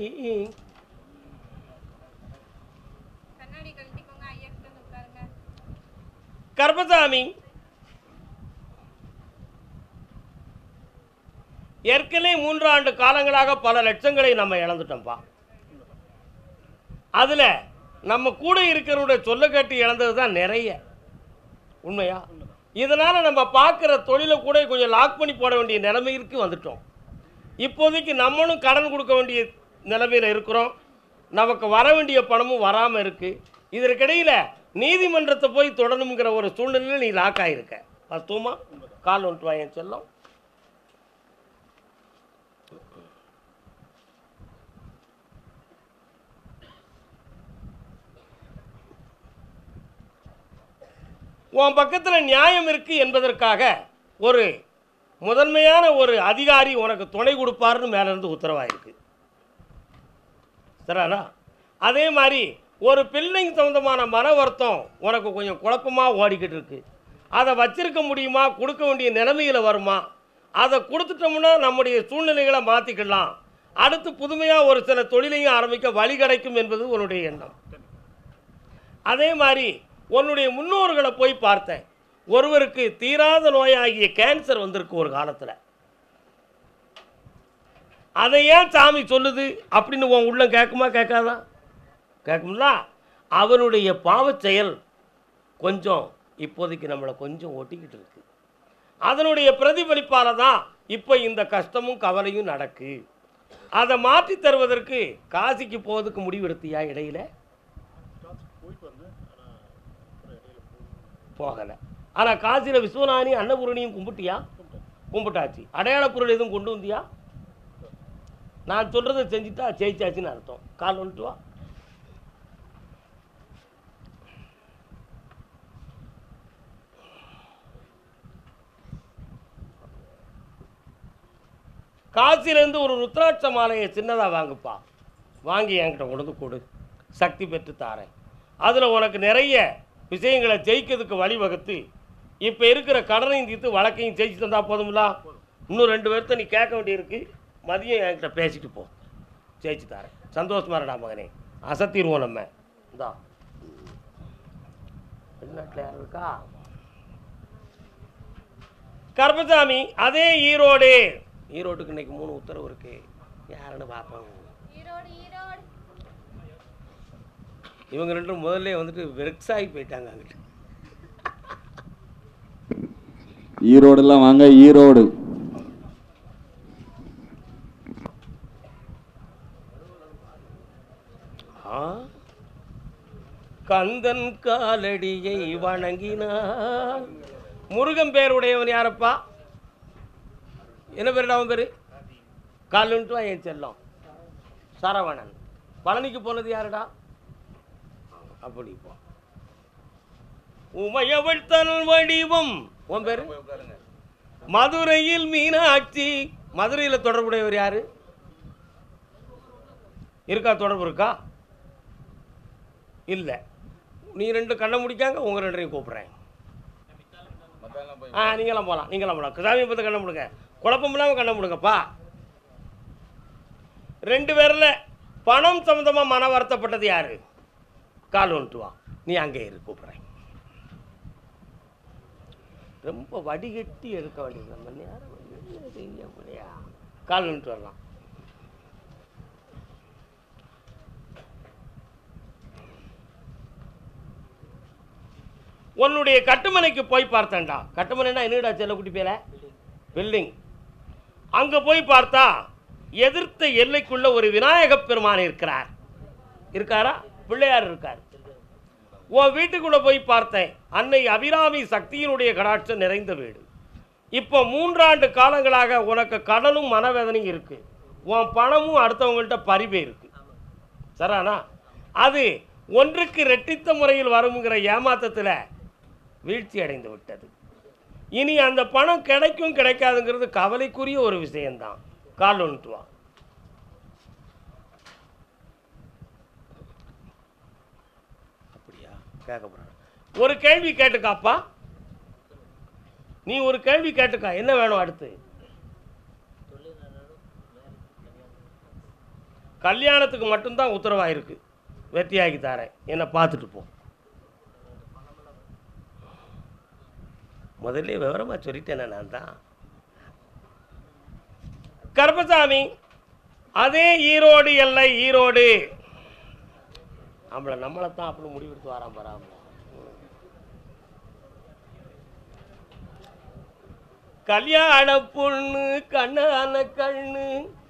கண்ணாடி கழட்டிக்கோங்க ஐயா கிட்ட வந்து உட்காருங்க கர்பசாமி ஏற்கனவே மூன்று ஆண்டு காலங்களாக பல லட்சங்களை நம்ம இழந்துட்டோம்ப்பா அதில் நம்ம கூட இருக்கிறவருடைய சொல்ல கேட்டு இழந்தது தான் நிறைய உண்மையா இதனால் நம்ம பார்க்குற தொழிலை கூட கொஞ்சம் லாக் பண்ணி போட வேண்டிய நிலைமைக்கு வந்துட்டோம் இப்போதைக்கு நம்மளும் கடன் கொடுக்க வேண்டிய நிலைமையில் இருக்கிறோம் நமக்கு வர வேண்டிய பணமும் வராமல் இருக்குது இதற்கிடையில் நீதிமன்றத்தை போய் தொடரணுங்கிற ஒரு சூழ்நிலையில் நீ லாக் ஆகிருக்க பத்துமா கால் ஒன்று வாயன் செல்லம் உன் பக்கத்தில் நியாயம் இருக்கு என்பதற்காக ஒரு முதன்மையான ஒரு அதிகாரி உனக்கு துணை கொடுப்பாருன்னு மேலேருந்து உத்தரவாயிருக்கு சரிண்ணா அதே மாதிரி ஒரு பில்டிங் சம்மந்தமான மன வருத்தம் உனக்கு கொஞ்சம் குழப்பமாக ஓடிக்கிட்டு இருக்கு அதை வச்சிருக்க முடியுமா கொடுக்க வேண்டிய நிலைமையில் வருமா அதை கொடுத்துட்டோம்னா நம்முடைய சூழ்நிலைகளை மாற்றிக்கலாம் அடுத்து புதுமையாக ஒரு சில தொழிலையும் ஆரம்பிக்க வழி கிடைக்கும் என்பது உன்னுடைய எண்ணம் அதே மாதிரி உன்னுடைய முன்னோர்களை போய் பார்த்தேன் ஒருவருக்கு தீராத நோயாகிய கேன்சர் வந்திருக்கு ஒரு காலத்தில் அதை ஏன் சாமி சொல்லுது அப்படின்னு உன் உள்ளம் கேட்குமா கேட்காதா கேட்கும்ல அவனுடைய பாவச் செயல் கொஞ்சம் இப்போதைக்கு நம்மளை கொஞ்சம் ஒட்டிக்கிட்டு இருக்கு அதனுடைய பிரதிபலிப்பால தான் இப்போ இந்த கஷ்டமும் கவலையும் நடக்கு அதை மாற்றி தருவதற்கு காசிக்கு போவதுக்கு முடிவெடுத்தியா இடையில போகலை ஆனால் காசியில் விஸ்வநாணி அன்னபூரணியும் கும்பிட்டியா கும்பிட்டாச்சு அடையாள பொருள் எதுவும் கொண்டு வந்தியா நான் சொல்கிறத செஞ்சுட்டா ஜெயிச்சாச்சுன்னு அர்த்தம் கால் வந்துட்டு வா காசிலேருந்து ஒரு ருத்ராட்ச மாலையை சின்னதாக வாங்குப்பா வாங்கி என்கிட்ட கொண்டு வந்து கொடு சக்தி பெற்று தாரேன் அதில் உனக்கு நிறைய விஷயங்களை ஜெயிக்கிறதுக்கு வழிவகுத்து இப்போ இருக்கிற கடனையும் தீர்த்து வழக்கையும் ஜெயிச்சு தந்தா போதும்ல இன்னும் ரெண்டு பேர்த்த நீ கேட்க வேண்டியிருக்கு மதியம் என்கிட்ட பேசிட்டு போ ஜெயிச்சு தரேன் சந்தோஷமா இருடா மகனே அசத்திடுவோம் நம்ம இந்தா வெளிநாட்டில் யார் இருக்கா கருப்பசாமி அதே ஈரோடு ஈரோட்டுக்கு இன்னைக்கு மூணு உத்தரவு இருக்கு யாருன்னு பார்ப்போம் ஈரோடு ஈரோடு இவங்க ரெண்டும் முதல்ல வந்துட்டு வெக்ஸ் ஆகி போயிட்டாங்க அங்கிட்டு ஈரோடெல்லாம் வாங்க ஈரோடு ஆ கந்தன் காலடியை வணங்கினார் முருகன் பேருடையவன் யாரப்பா என்ன பேருடா அவன் பேரு காலுன்ட்டு என் செல்லம் சரவணன் பழனிக்கு போனது யாருடா அப்படி போ உமையவள் தன் வடிவம் உன் பேரு போய் உட்காருங்க மதுரையில் மீனாட்சி மதுரையில் தொடர்புடையவர் யாரு இருக்கா தொடர்பு இருக்கா இல்லை நீ ரெண்டு கண்ணை முடிக்காங்க உங்கள் ரெண்டையும் கூப்பிட்றேன் மத்தவங்க போய் ஆ நீங்களாம் போகலாம் நீங்களாம் போகலாம் சாமியை பார்த்து கண்ணை முடுங்க குழப்பம் இல்லாமல் கண்ணை முடுங்கப்பா ரெண்டு பேரில் பணம் சம்மந்தமாக மன வருத்தப்பட்டது யாரு கால் வந்துட்டு வா நீ அங்கே இரு கூப்பிட்றேன் ரொம்ப வடிகட்டி எடுக்க வேண்டியது நம்ம நேரம் என்ன செய்ய முடியா கால் வந்துட்டு வரலாம் உன்னுடைய கட்டுமனைக்கு போய் பார்த்தேன்டா கட்டுமனைனா என்னடா செல்லக்குட்டி பேர பில்டிங் அங்கே போய் பார்த்தா எதிர்த்த எல்லைக்குள்ள ஒரு விநாயகப் பெருமான் இருக்கிறார் இருக்காரா பிள்ளையார் இருக்கார் உன் வீட்டுக்குள்ள போய் பார்த்தேன் அன்னை அபிராமி சக்தியினுடைய கடாட்சம் நிறைந்த வீடு இப்போ மூன்றாண்டு காலங்களாக உனக்கு கடனும் மனவேதனையும் இருக்குது உன் பணமும் அடுத்தவங்கள்ட்ட பறிவே இருக்கு சரிண்ணா அது ஒன்றுக்கு ரெட்டித்த முறையில் வருங்கிற ஏமாத்தத்தில் வீழ்ச்சி அடைந்து விட்டது இனி அந்த பணம் கிடைக்கும் கிடைக்காதுங்கிறது கவலைக்குரிய ஒரு விஷயம்தான் கால் ஒன்றுட்டு வா அப்படியா கேட்க போகிறேன் ஒரு கேள்வி கேட்டுக்காப்பா நீ ஒரு கேள்வி கேட்டுக்கா என்ன வேணும் அடுத்து கல்யாணத்துக்கு மட்டும்தான் உத்தரவாயிருக்கு வெற்றியாக்கி தரேன் என்னை பார்த்துட்டு போ முதல்ல விவரமாக சொல்லிட்டேனே நான் தான் கருப்பசாமி அதே ஈரோடு எல்லை ஈரோடு நம்மளை நம்மளை தான் அப்படி முடிவெடுத்து வரான் பராம கல்யாண பொண்ணு கண்ணான கண்ணு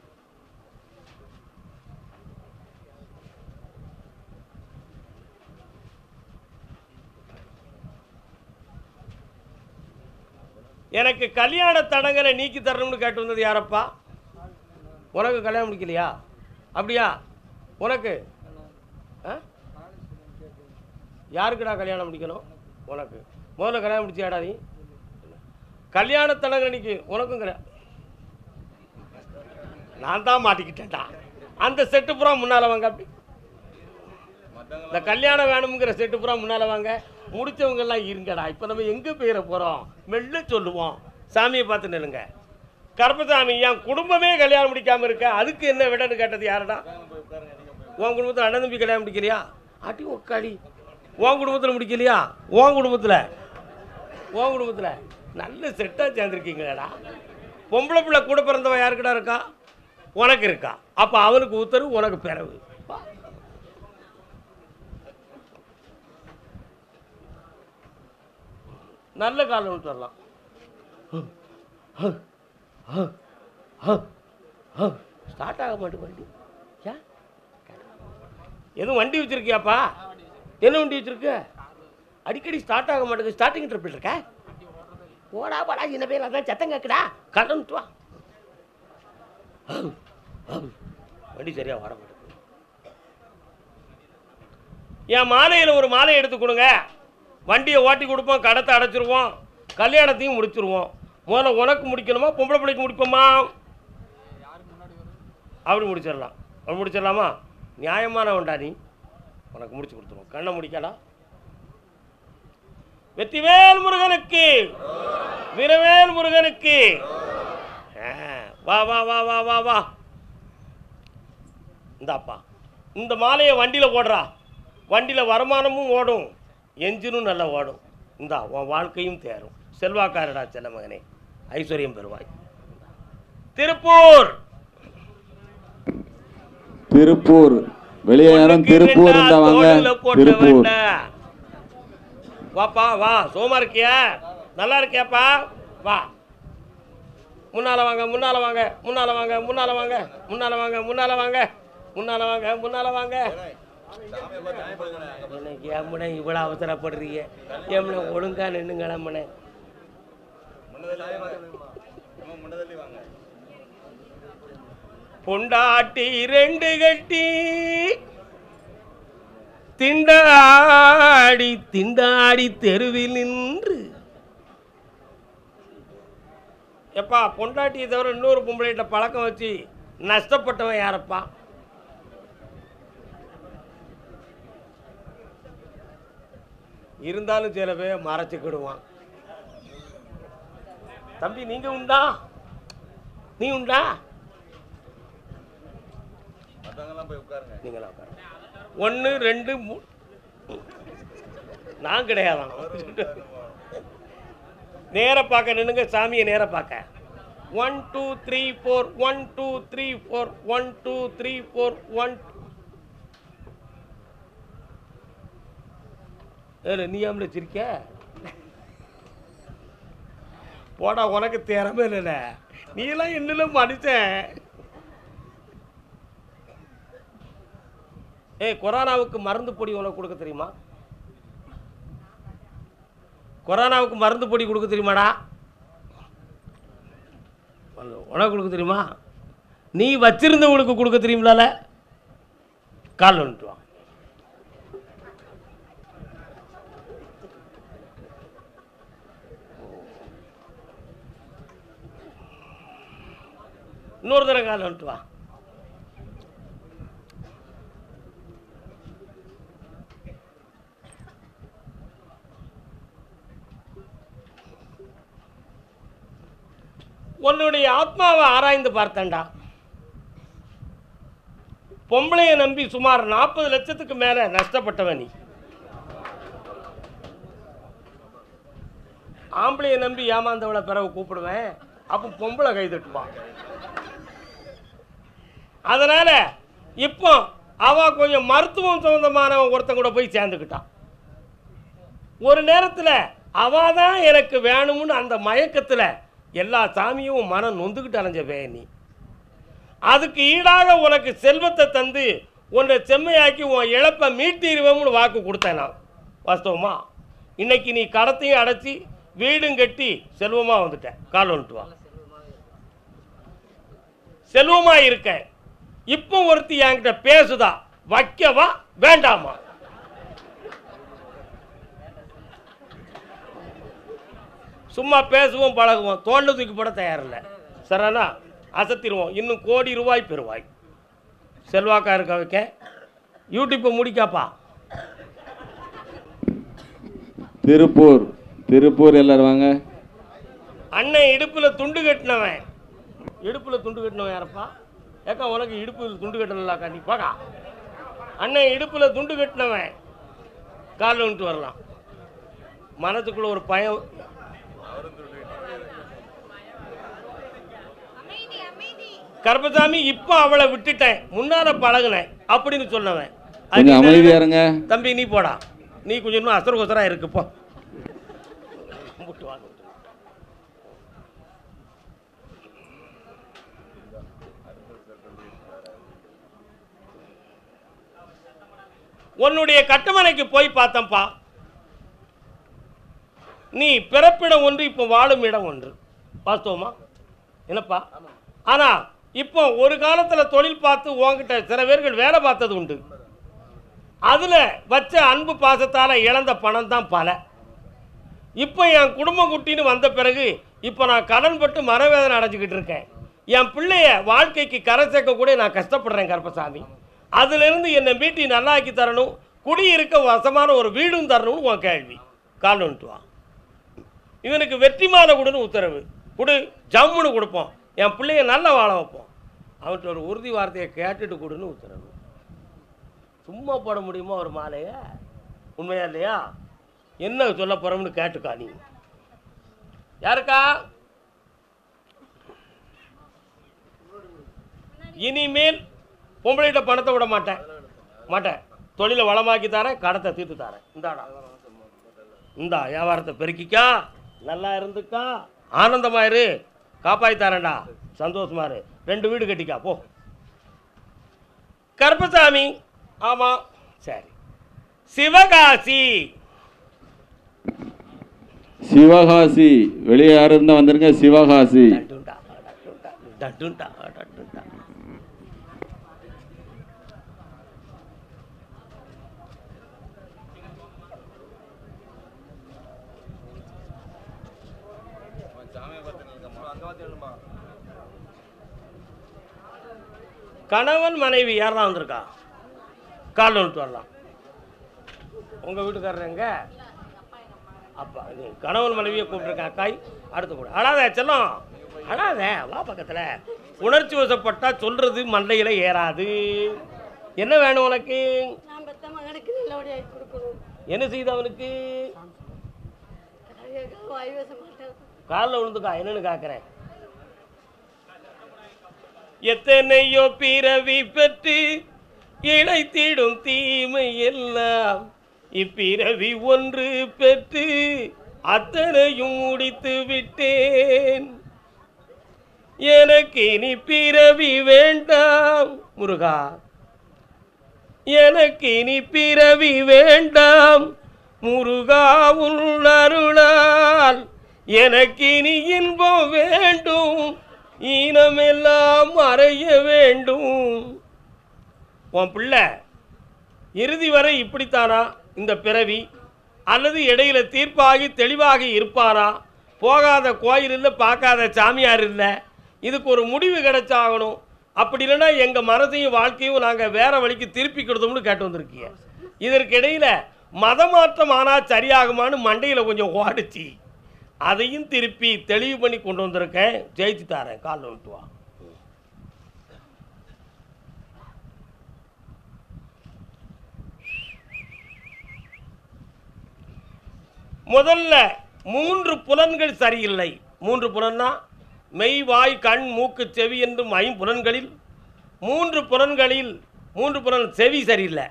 எனக்கு கல்யாண தடங்களை நீக்கி தரணும்னு கேட்டு வந்தது யாரப்பா உனக்கு கல்யாணம் முடிக்கலையா அப்படியா உனக்கு ஆ? யாருக்குடா கல்யாணம் முடிக்கணும் உனக்கு முதல்ல கல்யாணம் முடிச்சியாடா நீ கல்யாண தடங்களை நீக்கி உனக்கும் கல்யாணம் நான் தான் மாட்டிக்கிட்டேன்டா அந்த செட்டு பூரா முன்னால் வாங்க அப்படி இந்த கல்யாணம் வேணுங்கிற செட்டு பூரா முன்னால் வாங்க முடிச்சவங்க எல்லாம் இருங்கடா இப்போ நம்ம எங்கே போயிட போகிறோம் மெல்ல சொல்லுவோம் சாமியை பார்த்து நில்லுங்க கருப்பசாமி என் குடும்பமே கல்யாணம் முடிக்காமல் இருக்க அதுக்கு என்ன விடன்னு கேட்டது யாருடா உன் குடும்பத்தில் அண்ணன் தம்பி கல்யாணம் முடிக்கலையா அடி உக்காடி உன் குடும்பத்தில் முடிக்கலையா உன் குடும்பத்தில் உன் குடும்பத்தில் நல்ல செட்டாக சேர்ந்துருக்கீங்களேடா பொம்பளை பிள்ளை கூட பிறந்தவன் யாருக்குடா இருக்கா உனக்கு இருக்கா அப்போ அவனுக்கு உத்தரவு உனக்கு பிறவு வா. நல்ல காலம் விட்டு வரலாம் ஸ்டார்ட் ஆக மாட்டேன் வண்டி ஏன் எதுவும் வண்டி வச்சிருக்கியாப்பா என்ன வண்டி வச்சிருக்க அடிக்கடி ஸ்டார்ட் ஆக மாட்டேங்குது ஸ்டார்டிங் ட்ரிப்பில் இருக்க போடா போடா சின்ன பேர் அதான் சத்தம் கேட்குடா கடன்ட்டு வா வண்டி சரியாக வர மாட்டேங்குது என் மாலையில் ஒரு மாலை எடுத்து கொடுங்க வண்டியை ஓட்டி கொடுப்போம் கடத்தை அடைச்சிருவோம் கல்யாணத்தையும் முடிச்சிருவோம் முதல்ல உனக்கு முடிக்கணுமா பொம்பளை பிள்ளைக்கு முடிப்போமா அப்படி முடிச்சிடலாம் அப்படி முடிச்சிடலாமா நியாயமானவன்டா நீ உனக்கு முடிச்சு கொடுத்துருவோம் கண்ணை முடிக்கடா வெற்றிவேல் முருகனுக்கு வீரவேல் முருகனுக்கு ஆ, வா வா வா வா வா வா இந்தாப்பா இந்த மாலையை வண்டியில் ஓடுறா வண்டியில் வருமானமும் ஓடும் என்ஜினும் நல்லா ஓடும் இந்தா உன் வாழ்க்கையும் தேரும் செல்வாக்காரடா செல்ல மகனே ஐஸ்வர்யம் பெறுவாய் திருப்பூர் திருப்பூர் வெளியே யாரும் ஒண்ணுக்கு திருப்பூர் ரெண்டா இருந்தா வாங்க தோடுல போட்ட திருப்பூர் வேண்டா. வாப்பா வா சோமா இருக்கியா நல்லா இருக்கியாப்பா வா முன்னால வாங்க முன்னால வாங்க முன்னால வாங்க முன்னால வாங்க முன்னால வாங்க முன்னால வாங்க முன்னால வாங்க முன்னால வாங்க சாமியை பார்த்து நியாயப்படுங்கண்ணே. அங்க எனக்கு எம்மனை இவ்வளோ அவசரப்படுறீங்க எம்மனை ஒழுங்கா நின்னுங்க நம்மனை முன்னதள்ளி வாங்க. நம்ம முன்னதள்ளி வாங்க பொண்டாட்டி ரெண்டு கட்டி திண்டாடி திண்டாடி தெருவில் நின்று எப்பா பொண்டாட்டியை தவிர இன்னொரு பொம்பளைகிட்ட பழக்கம் வச்சு நஷ்டப்பட்டவன் யாரப்பா இருந்தாலும் சில பேர் மறைச்சிக்கிடுவான் தம்பி நீங்க உண்டா நீ உண்டா மற்றவங்கெல்லாம் போய் உட்காருங்க நீங்களா உட்காருங்க ஒன்று ரெண்டு மூ நான் கிடையாதான் நேர பார்க்க நின்னுங்க சாமியை நேர பார்க்க one two three four one two three four one two three four one நீ ஆம்பளை சிரிக்க போடா உனக்கு திறமை இல்லைல்ல நீ எல்லாம் என்னல மனுஷன் ஏய் கொரோனாவுக்கு மருந்து பொடி உனக்கு கொடுக்க தெரியுமா கொரோனாவுக்கு மருந்து பொடி கொடுக்க தெரியுமாடா அது உனக்கு கொடுக்க தெரியுமா நீ வச்சிருந்தவங்களுக்கு கொடுக்க தெரியுமிலால கால் வந்துட்டு வா இன்னொரு தடவை கால் வந்துட்டு வா உன்னுடைய ஆத்மாவை ஆராய்ந்து பார்த்தேன்டா பொம்பளைய நம்பி சுமார் நாற்பது லட்சத்துக்கு மேல நஷ்டப்பட்டவன் நீ ஆம்பளைய நம்பி ஏமாந்தவளை பிறகு கூப்பிடுவேன் அப்போ பொம்பளை கை தட்டுவான் அதனால இப்போ அவ கொஞ்சம் மருத்துவம் சம்பந்தமானவன் ஒருத்தன் கூட போய் சேர்ந்துக்கிட்டான் ஒரு நேரத்தில் அவ தான் எனக்கு வேணும்னு அந்த மயக்கத்தில் எல்லா சாமியும் மனம் நொந்துக்கிட்டு அலைஞ்ச நீ அதுக்கு ஈடாக உனக்கு செல்வத்தை தந்து உன்னை செம்மையாக்கி உன் இழப்பை மீட்டிடுவோம்னு வாக்கு கொடுத்தேன் நான் வாஸ்தவமா இன்னைக்கு நீ கடத்தையும் அடைச்சி வீடும் கட்டி செல்வமாக வந்துட்டேன் கால் வந்துட்டு வா செல்வமாக இருக்க இப்போ ஒருத்தி என்கிட்ட பேசுதா வைக்கவா வேண்டாமா சும்மா பேசுவோம் பழகுவோம் தோண்ட தூக்கி போட தயாரில்லை சரிண்ணா அசத்திடுவோம் இன்னும் கோடி ரூபாய் பெறுவாய் செல்வாக்கா இருக்க வைக்க யூடியூப்பை முடிக்காப்பா திருப்பூர் திருப்பூர் எல்லாரும் வாங்க அண்ணன் இடுப்பில் துண்டு கட்டினவன் இடுப்பில் துண்டு கட்டினவன் யாரப்பா ஏக்கா உனக்கு இடுப்பில் துண்டு கட்டலாக்கா நீ பாக்கா அண்ணன் இடுப்பில் துண்டு கட்டினவன் காலில் வந்துட்டு வரலாம் மனத்துக்குள்ள ஒரு பயம் அமைதி அமைதி கருப்பசாமி இப்போ அவளை விட்டுட்டேன் முன்னால பழகுனேன் அப்படின்னு சொன்னவன் அது கொஞ்சம் நீ அமைதியா இருங்க தம்பி நீ போடா நீ கொஞ்சம் இன்னும் அசர கொசரா இருக்கு போ கும்பிட்டு வா. உன்னுடைய கட்டுமனைக்கு போய் பார்த்தேன்ப்பா நீ பிறப்பிடம் ஒன்று இப்போ வாழும் இடம் ஒன்று வாஸ்தவமா என்னப்பா ஆனா இப்போ ஒரு காலத்துல தொழில் பார்த்து உன்கிட்ட சில பேர்கள் வேலை பார்த்தது உண்டு அதுல வச்ச அன்பு பாசத்தால இழந்த பணம் தான் பல இப்போ என் குடும்பம் குட்டின்னு வந்த பிறகு இப்போ நான் கடன் பட்டு மனவேதனை அடைஞ்சிக்கிட்டு இருக்கேன் என் பிள்ளைய வாழ்க்கைக்கு கரை சேர்க்க கூட நான் கஷ்டப்படுறேன் கருப்பசாமி அதிலிருந்து என்னை மீட்டி நல்லாக்கி தரணும் குடியிருக்க வசமான ஒரு வீடும் தரணும்னு உன் கேள்வி கால் வந்துட்டு வா இவனுக்கு வெற்றி மாலை கொடுன்னு உத்தரவு கொடு ஜம்முன்னு கொடுப்போம் என் பிள்ளைய நல்லா வாழ வைப்போம் அவன்கிட்ட ஒரு உறுதி வார்த்தையை கேட்டுட்டு கொடுன்னு உத்தரவு சும்மா போட முடியுமா ஒரு மாலையை உண்மையா இல்லையா என்ன சொல்ல போறோம்னு கேட்டுக்கா நீ யாருக்கா இனிமேல் பொம்பளைகிட்ட பணத்தை விட மாட்டேன் மாட்டேன் தொழிலை வளமாக்கி தரேன் கடத்தை தீர்த்து தரேன் இந்தாடா இந்தா வியாபாரத்தை பெருக்கிக்கா நல்லா இருந்துக்கா ஆனந்தமா இரு காப்பாத்தி தரேன்டா சந்தோஷமா இரு ரெண்டு வீடு கட்டிக்கா போ கருப்பசாமி ஆமா சரி சிவகாசி சிவகாசி வெளியே யாரும் இருந்தா வந்துருங்க சிவகாசி டட்டுண்டா, டட்டுண்டா, டட்டுண்டா, டட்டுண்டா. சாமியை பார்த்து நிற்கமா அங்கே பார்த்து எழுமா கணவன் மனைவி யாரெல்லாம் வந்திருக்கா கால் வந்துட்டு வரலாம் உங்க வீட்டுக்காரர் எங்க அப்பா நீ கணவன் மனைவியை கூப்பிட்டுருக்கேன் அக்காய் அடுத்து கூட அழாத செல்லம் அழாத வா பக்கத்துல உணர்ச்சி வசப்பட்டா சொல்றது மண்டையில ஏறாது என்ன வேணும் உனக்கு நான் பெத்த மகனுக்கு நல்லபடியாக கொடுக்கணும் என்ன செய்து அவனுக்கு வாய் பேச மாட்டேன் காலில் விழுந்துக்கா என்னன்னு காக்கிறேன் எத்தனையோ பிறவி பெற்று இழைத்திடும் தீமை எல்லாம் இப்பிறவி ஒன்று பெற்று அத்தனையும் முடித்து விட்டேன் எனக்கு இனி பிறவி வேண்டாம் முருகா எனக்கு இனி பிறவி வேண்டாம் முருகா உன் அருளால் எனக்கு இனி இன்பம் வேண்டும் ஈனமெல்லாம் மறைய வேண்டும் உன் பிள்ளை இறுதி வரை இப்படித்தானா இந்த பிறவி அல்லது இடையில தீர்ப்பாகி தெளிவாக இருப்பானா போகாத கோயில் இல்லை பார்க்காத சாமியார் இல்லை இதுக்கு ஒரு முடிவு கிடைச்சாகணும் அப்படி இல்லைன்னா எங்கள் மனதையும் வாழ்க்கையும் நாங்கள் வேற வழிக்கு திருப்பி கொடுத்தோம்னு கேட்டு வந்திருக்கீங்க இதற்கிடையில் மதமாற்றம் ஆனால் சரியாகுமான்னு மண்டையில் கொஞ்சம் ஓடிச்சு அதையும் திருப்பி தெளிவு பண்ணி கொண்டு வந்திருக்கேன் ஜெயிச்சு தாரேன் காலில் விட்டு வா முதல்ல மூன்று புலன்கள் சரியில்லை மூன்று புலன்னா மெய் வாய் கண் மூக்கு செவி என்றும் ஐம்புலன்களில் மூன்று புலன்களில் மூன்று புலன் செவி சரியில்லை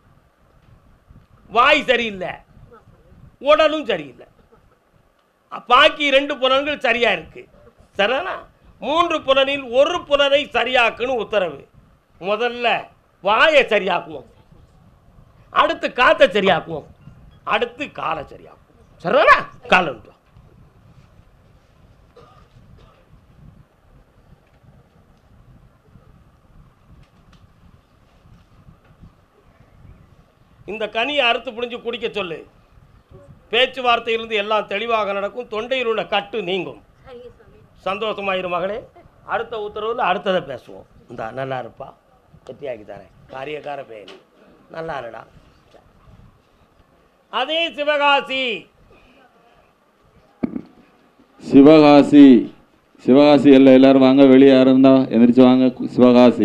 வாய் சரியில்லை உடலும் சரியில்லை பாக்கி ரெண்டு புலன்கள் சரியா இருக்கு சரிதானா மூன்று புலனில் ஒரு புலனை சரியாக்குன்னு உத்தரவு முதல்ல வாயை சரியாக்குவோம் அடுத்து காத்தை சரியாக்குவோம் அடுத்து காலை சரியாக்குவோம் சரிதானா காலை விட்டு வா. இந்த கனியை அறுத்து புடிஞ்சு குடிக்க சொல்லு பேச்சுவார்த்தையிலிருந்து எல்லாம் தெளிவாக நடக்கும் தொண்டையில் உள்ள கட்டு நீங்கும் சரிங்க சாமி சந்தோஷமாயிரு மகளே அடுத்த உத்தரவில் அடுத்ததை பேசுவோம் இந்தா நல்லா இருப்பா வெற்றியாக்கி தரேன் காரியக்கார பேணி நல்லா இருடா அதே சிவகாசி சிவகாசி சிவகாசி எல்லாம் எல்லாரும் வாங்க வெளியே யாரும் இருந்தா எந்திரிச்சு வாங்க சிவகாசி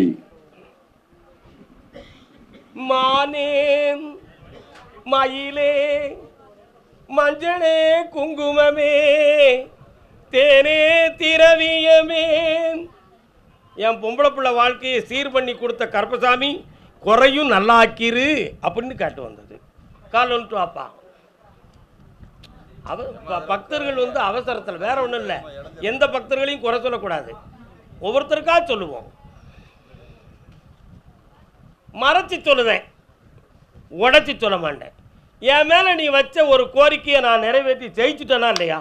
மானே மயிலே மஞ்சளே குங்குமமே தேனே திரவியமே என் பொம்பளை பிள்ளை வாழ்க்கையை சீர் பண்ணி கொடுத்த கருப்பசாமி குறையும் நல்லா ஆக்கிரு அப்படின்னு கேட்டு வந்தது கால் வந்துட்டு வாப்பா அவ ப- பக்தர்கள் வந்து அவசரத்தில் வேற ஒன்றும் இல்லை எந்த பக்தர்களையும் குறை சொல்லக்கூடாது ஒவ்வொருத்தருக்கா சொல்லுவோம் மறைச்சு சொல்லுவேன் உடைச்சி சொல்ல மாட்டேன் என் மேலே நீ வச்ச ஒரு கோரிக்கையை நான் நிறைவேற்றி ஜெயிச்சுட்டேனா இல்லையா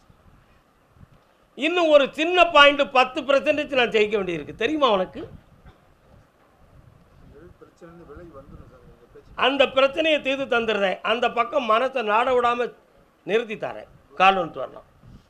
இன்னும் ஒரு சின்ன பாயிண்ட் பத்து பர்சன்டேஜ் நான் ஜெயிக்க வேண்டியிருக்கு தெரியுமா உனக்கு அந்த பிரச்சனையை தீர்த்து தந்துடுறேன் அந்த பக்கம் மனசை நாட விடாம நிறுத்தி தரேன் கால் வந்துட்டு வரலாம்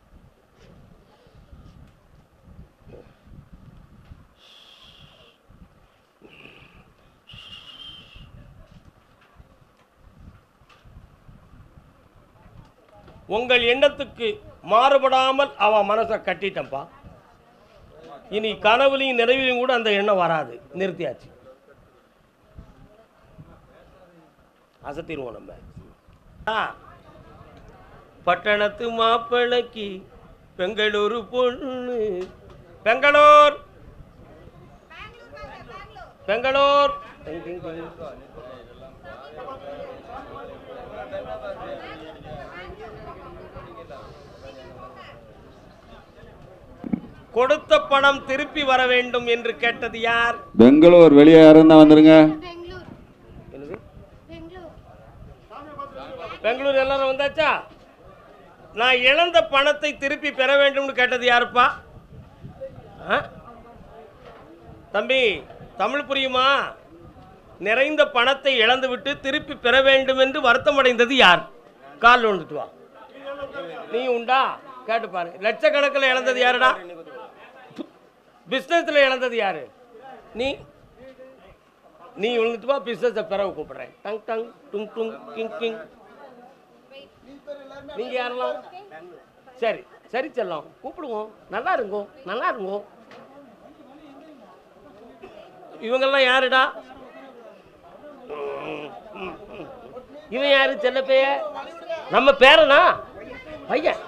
உங்கள் எண்ணத்துக்கு மாறுபடாமல் அவன் மனசை கட்டிட்டப்பா இனி கனவுலையும் நினைவிலையும் கூட அந்த எண்ணம் வராது நிறுத்தியாச்சு அசத்திடுவோம் நம்ம ஆ. பட்டணத்து மாப்பிளைக்கு பெங்களூரு பொண்ணு பெங்களூர் பெங்களூர் டிங், டிங், டிங். கொடுத்த பணம் திருப்பி வர வேண்டும் என்று கேட்டது யார் பெங்களூர் வெளியே யாரும் இருந்தா வந்துருங்க பெங்களூர் என்னது பெங்களூர் பெங்களூர் எல்லாரும் வந்தாச்சா நான் இழந்த பணத்தை திருப்பி பெற வேண்டும்னு கேட்டது யாருப்பா ஆ? தம்பி தமிழ் புரியுமா நிறைந்த பணத்தை இழந்துவிட்டு திருப்பி பெற வேண்டும் என்று வருத்தமடைந்தது யார் கால் வந்துட்டு வா நீ உண்டா கேட்டு பாரு லட்சக்கணக்கில் இழந்தது யாருடா பிஸ்னஸில் இழந்தது யாரு நீ நீ விழுந்துட்டு வா பிஸ்னஸை பிறகு கூப்பிடுறேன் டங் டங் டுங் டுங் கிங் கிங் நீங்க யாரெல்லாம் சரி சரி செல்லம் கூப்பிடுவோம் நல்லா இருங்கோ நல்லா இருங்கோ இவங்கெல்லாம் யாருடா இவன் யாரு செல்ல பேய நம்ம பேரனா பையன்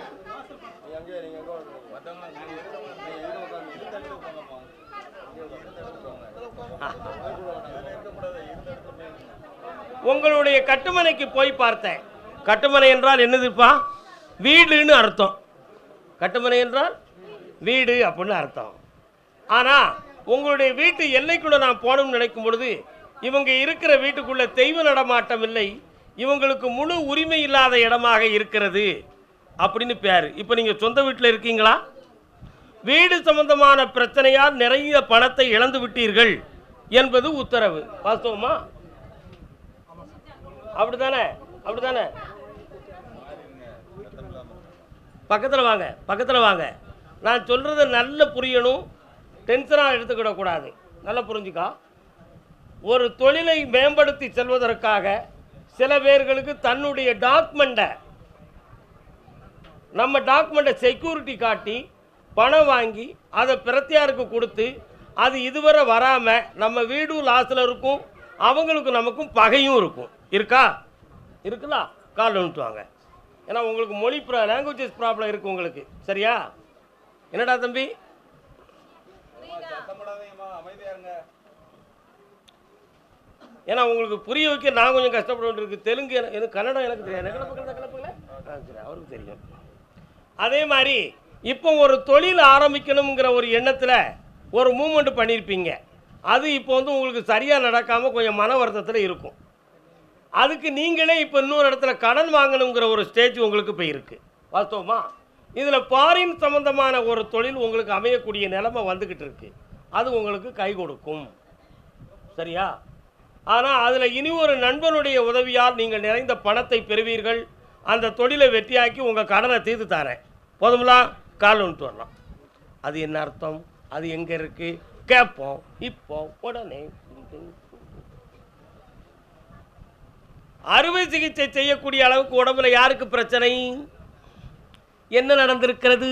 உங்களுடைய கட்டுமனைக்கு போய் பார்த்தேன் கட்டுமனை என்றால் என்னதுப்பா வீடுன்னு அர்த்தம் கட்டுமனை என்றால் வீடு அப்படின்னு அர்த்தம் ஆனால் உங்களுடைய வீட்டு எல்லைக்குள்ளே நான் போகணும்னு நினைக்கும் பொழுது இவங்க இருக்கிற வீட்டுக்குள்ள தெய்வ நடமாட்டம் இல்லை இவங்களுக்கு முழு உரிமை இல்லாத இடமாக இருக்கிறது அப்படின்னு பேர் இப்போ நீங்கள் சொந்த வீட்டில் இருக்கீங்களா வீடு சம்பந்தமான பிரச்சனையால் நிறைய பணத்தை இழந்து விட்டீர்கள் என்பது உத்தரவு வாஸ்தவமா அப்படிதானே அப்படிதானே பக்கத்தில் வாங்க பக்கத்தில் வாங்க நான் சொல்கிறத நல்ல புரியணும் டென்ஷனாக எடுத்துக்கிடக்கூடாது நல்லா புரிஞ்சுக்கா ஒரு தொழிலை மேம்படுத்தி செல்வதற்காக சில பேர்களுக்கு தன்னுடைய டாக்குமெண்ட்டை நம்ம டாக்குமெண்ட்டை செக்யூரிட்டி காட்டி பணம் வாங்கி அதை பிரத்தியாருக்கு கொடுத்து அது இதுவரை வராமல் நம்ம வீடும் லாஸில் இருக்கும் அவங்களுக்கு நமக்கும் பகையும் இருக்கும் இருக்கா இருக்குல்ல கால் வாங்க ஏன்னா உங்களுக்கு மொழி ப்ரா லாங்குவேஜஸ் ப்ராப்ளம் இருக்குது உங்களுக்கு சரியா என்னடா தம்பி சத்தம் போடாதீங்கம்மா அமைதியா இருங்க ஏன்னா உங்களுக்கு புரிய வைக்க நான் கொஞ்சம் கஷ்டப்பட வேண்டியிருக்கு தெலுங்கு எனக்கு எனக்கு கன்னடம் எனக்கு தெரியாது எனக்கு கலப்பு கலப்புங்கள ஆ சரி அவருக்கு தெரியும் அதே மாதிரி இப்போ ஒரு தொழில் ஆரம்பிக்கணுங்கிற ஒரு எண்ணத்தில் ஒரு மூமெண்ட் பண்ணியிருப்பீங்க அது இப்போ வந்து உங்களுக்கு சரியாக நடக்காமல் கொஞ்சம் மன வருத்தத்தில் இருக்கும் அதுக்கு நீங்களே இப்போ இன்னொரு இடத்துல கடன் வாங்கணுங்கிற ஒரு ஸ்டேஜ் உங்களுக்கு இப்போ இருக்குது வாஸ்தவமா இதில் ஃபாரின் சம்பந்தமான ஒரு தொழில் உங்களுக்கு அமையக்கூடிய நிலைமை வந்துக்கிட்டு இருக்கு அது உங்களுக்கு கை கொடுக்கும் சரியா ஆனால் அதில் இனி ஒரு நண்பனுடைய உதவியால் நீங்கள் நிறைந்த பணத்தை பெறுவீர்கள் அந்த தொழிலை வெற்றியாக்கி உங்கள் கடனை தீர்த்து தரேன் போதுங்களா கால் வந்துட்டு வரலாம் அது என்ன அர்த்தம் அது எங்கே இருக்குது கேட்போம் இப்போ உடனே அறுவை சிகிச்சை செய்யக்கூடிய அளவுக்கு உடம்புல யாருக்கு பிரச்சனை என்ன நடந்திருக்கிறது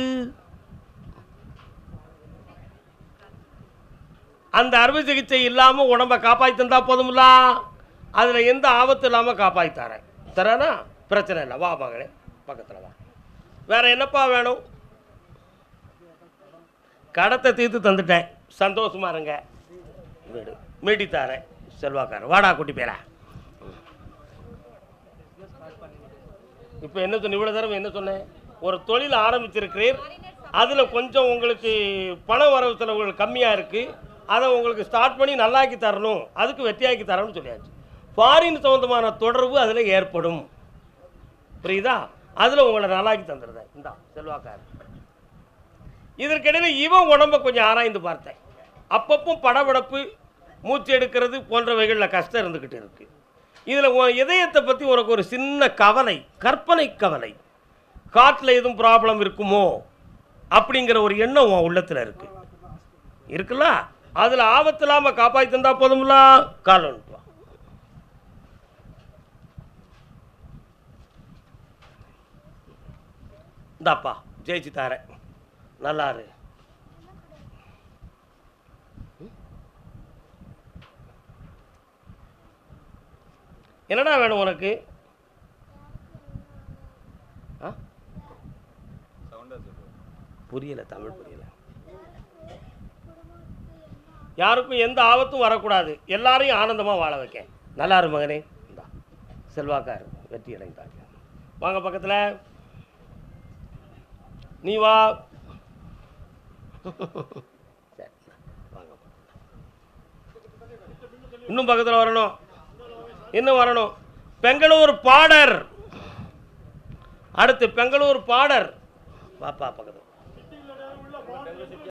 அந்த அறுவை சிகிச்சை இல்லாமல் உடம்பை காப்பாற்றி தந்தா போதுமில்ல அதில் எந்த ஆபத்து இல்லாமல் காப்பாற்றி தரேன் தரேனா பிரச்சனை இல்லை வா மகளே பக்கத்தில் வா வேற என்னப்பா வேணும் கடத்தை தீர்த்து தந்துட்டேன் சந்தோஷமா இருங்க வீடு மீட்டி தரேன் செல்வாக்காரன் வாடா குட்டி பேரா இப்போ என்ன சொன்ன இவ்வளோ தரம் என்ன சொன்னேன் ஒரு தொழில் ஆரம்பிச்சிருக்கிறீர் அதில் கொஞ்சம் உங்களுக்கு பண வரவு செலவுகள் கம்மியாக இருக்குது அதை உங்களுக்கு ஸ்டார்ட் பண்ணி நல்லாக்கி தரணும் அதுக்கு வெற்றியாக்கி தரணும்னு சொல்லியாச்சு ஃபாரின் சம்மந்தமான தொடர்பு அதில் ஏற்படும் புரியுதா அதில் உங்களை நல்லாக்கி தந்துடுறேன் இந்தா செல்வாக்காரன் இதற்கிடையில் இவன் உடம்ப கொஞ்சம் ஆராய்ந்து பார்த்தேன் அப்பப்போ படபடப்பு மூச்சு எடுக்கிறது போன்றவைகளில் கஷ்டம் இருந்துக்கிட்டு இருக்கு இதில் உன் இதயத்தை பற்றி உனக்கு ஒரு சின்ன கவலை கற்பனை கவலை காட்டில் எதுவும் ப்ராப்ளம் இருக்குமோ அப்படிங்கிற ஒரு எண்ணம் உன் உள்ளத்தில் இருக்கு இருக்குல்ல அதில் ஆபத்து இல்லாமல் காப்பாற்றி தந்தா போதும்ல கால் வந்துட்டு வா இந்தாப்பா ஜெயிச்சு தாரேன் நல்லா இரு என்னடா வேணும் உனக்கு ஆ சவுண்டா சொல்லு புரியல தமிழ் புரியல யாருக்கும் எந்த ஆபத்தும் வரக்கூடாது எல்லாரையும் ஆனந்தமாக வாழ வைக்க நல்லா இரு மகனே இந்தா செல்வாக்காரு வெற்றி அடைந்தாங்க வாங்க பக்கத்தில் நீ வா சரி, வாங்க இன்னும் பக்கத்தில் வரணும் இன்னும் வரணும் பெங்களூர் பாடர் அடுத்து பெங்களூர் பாடர் வாப்பா பக்கத்தில்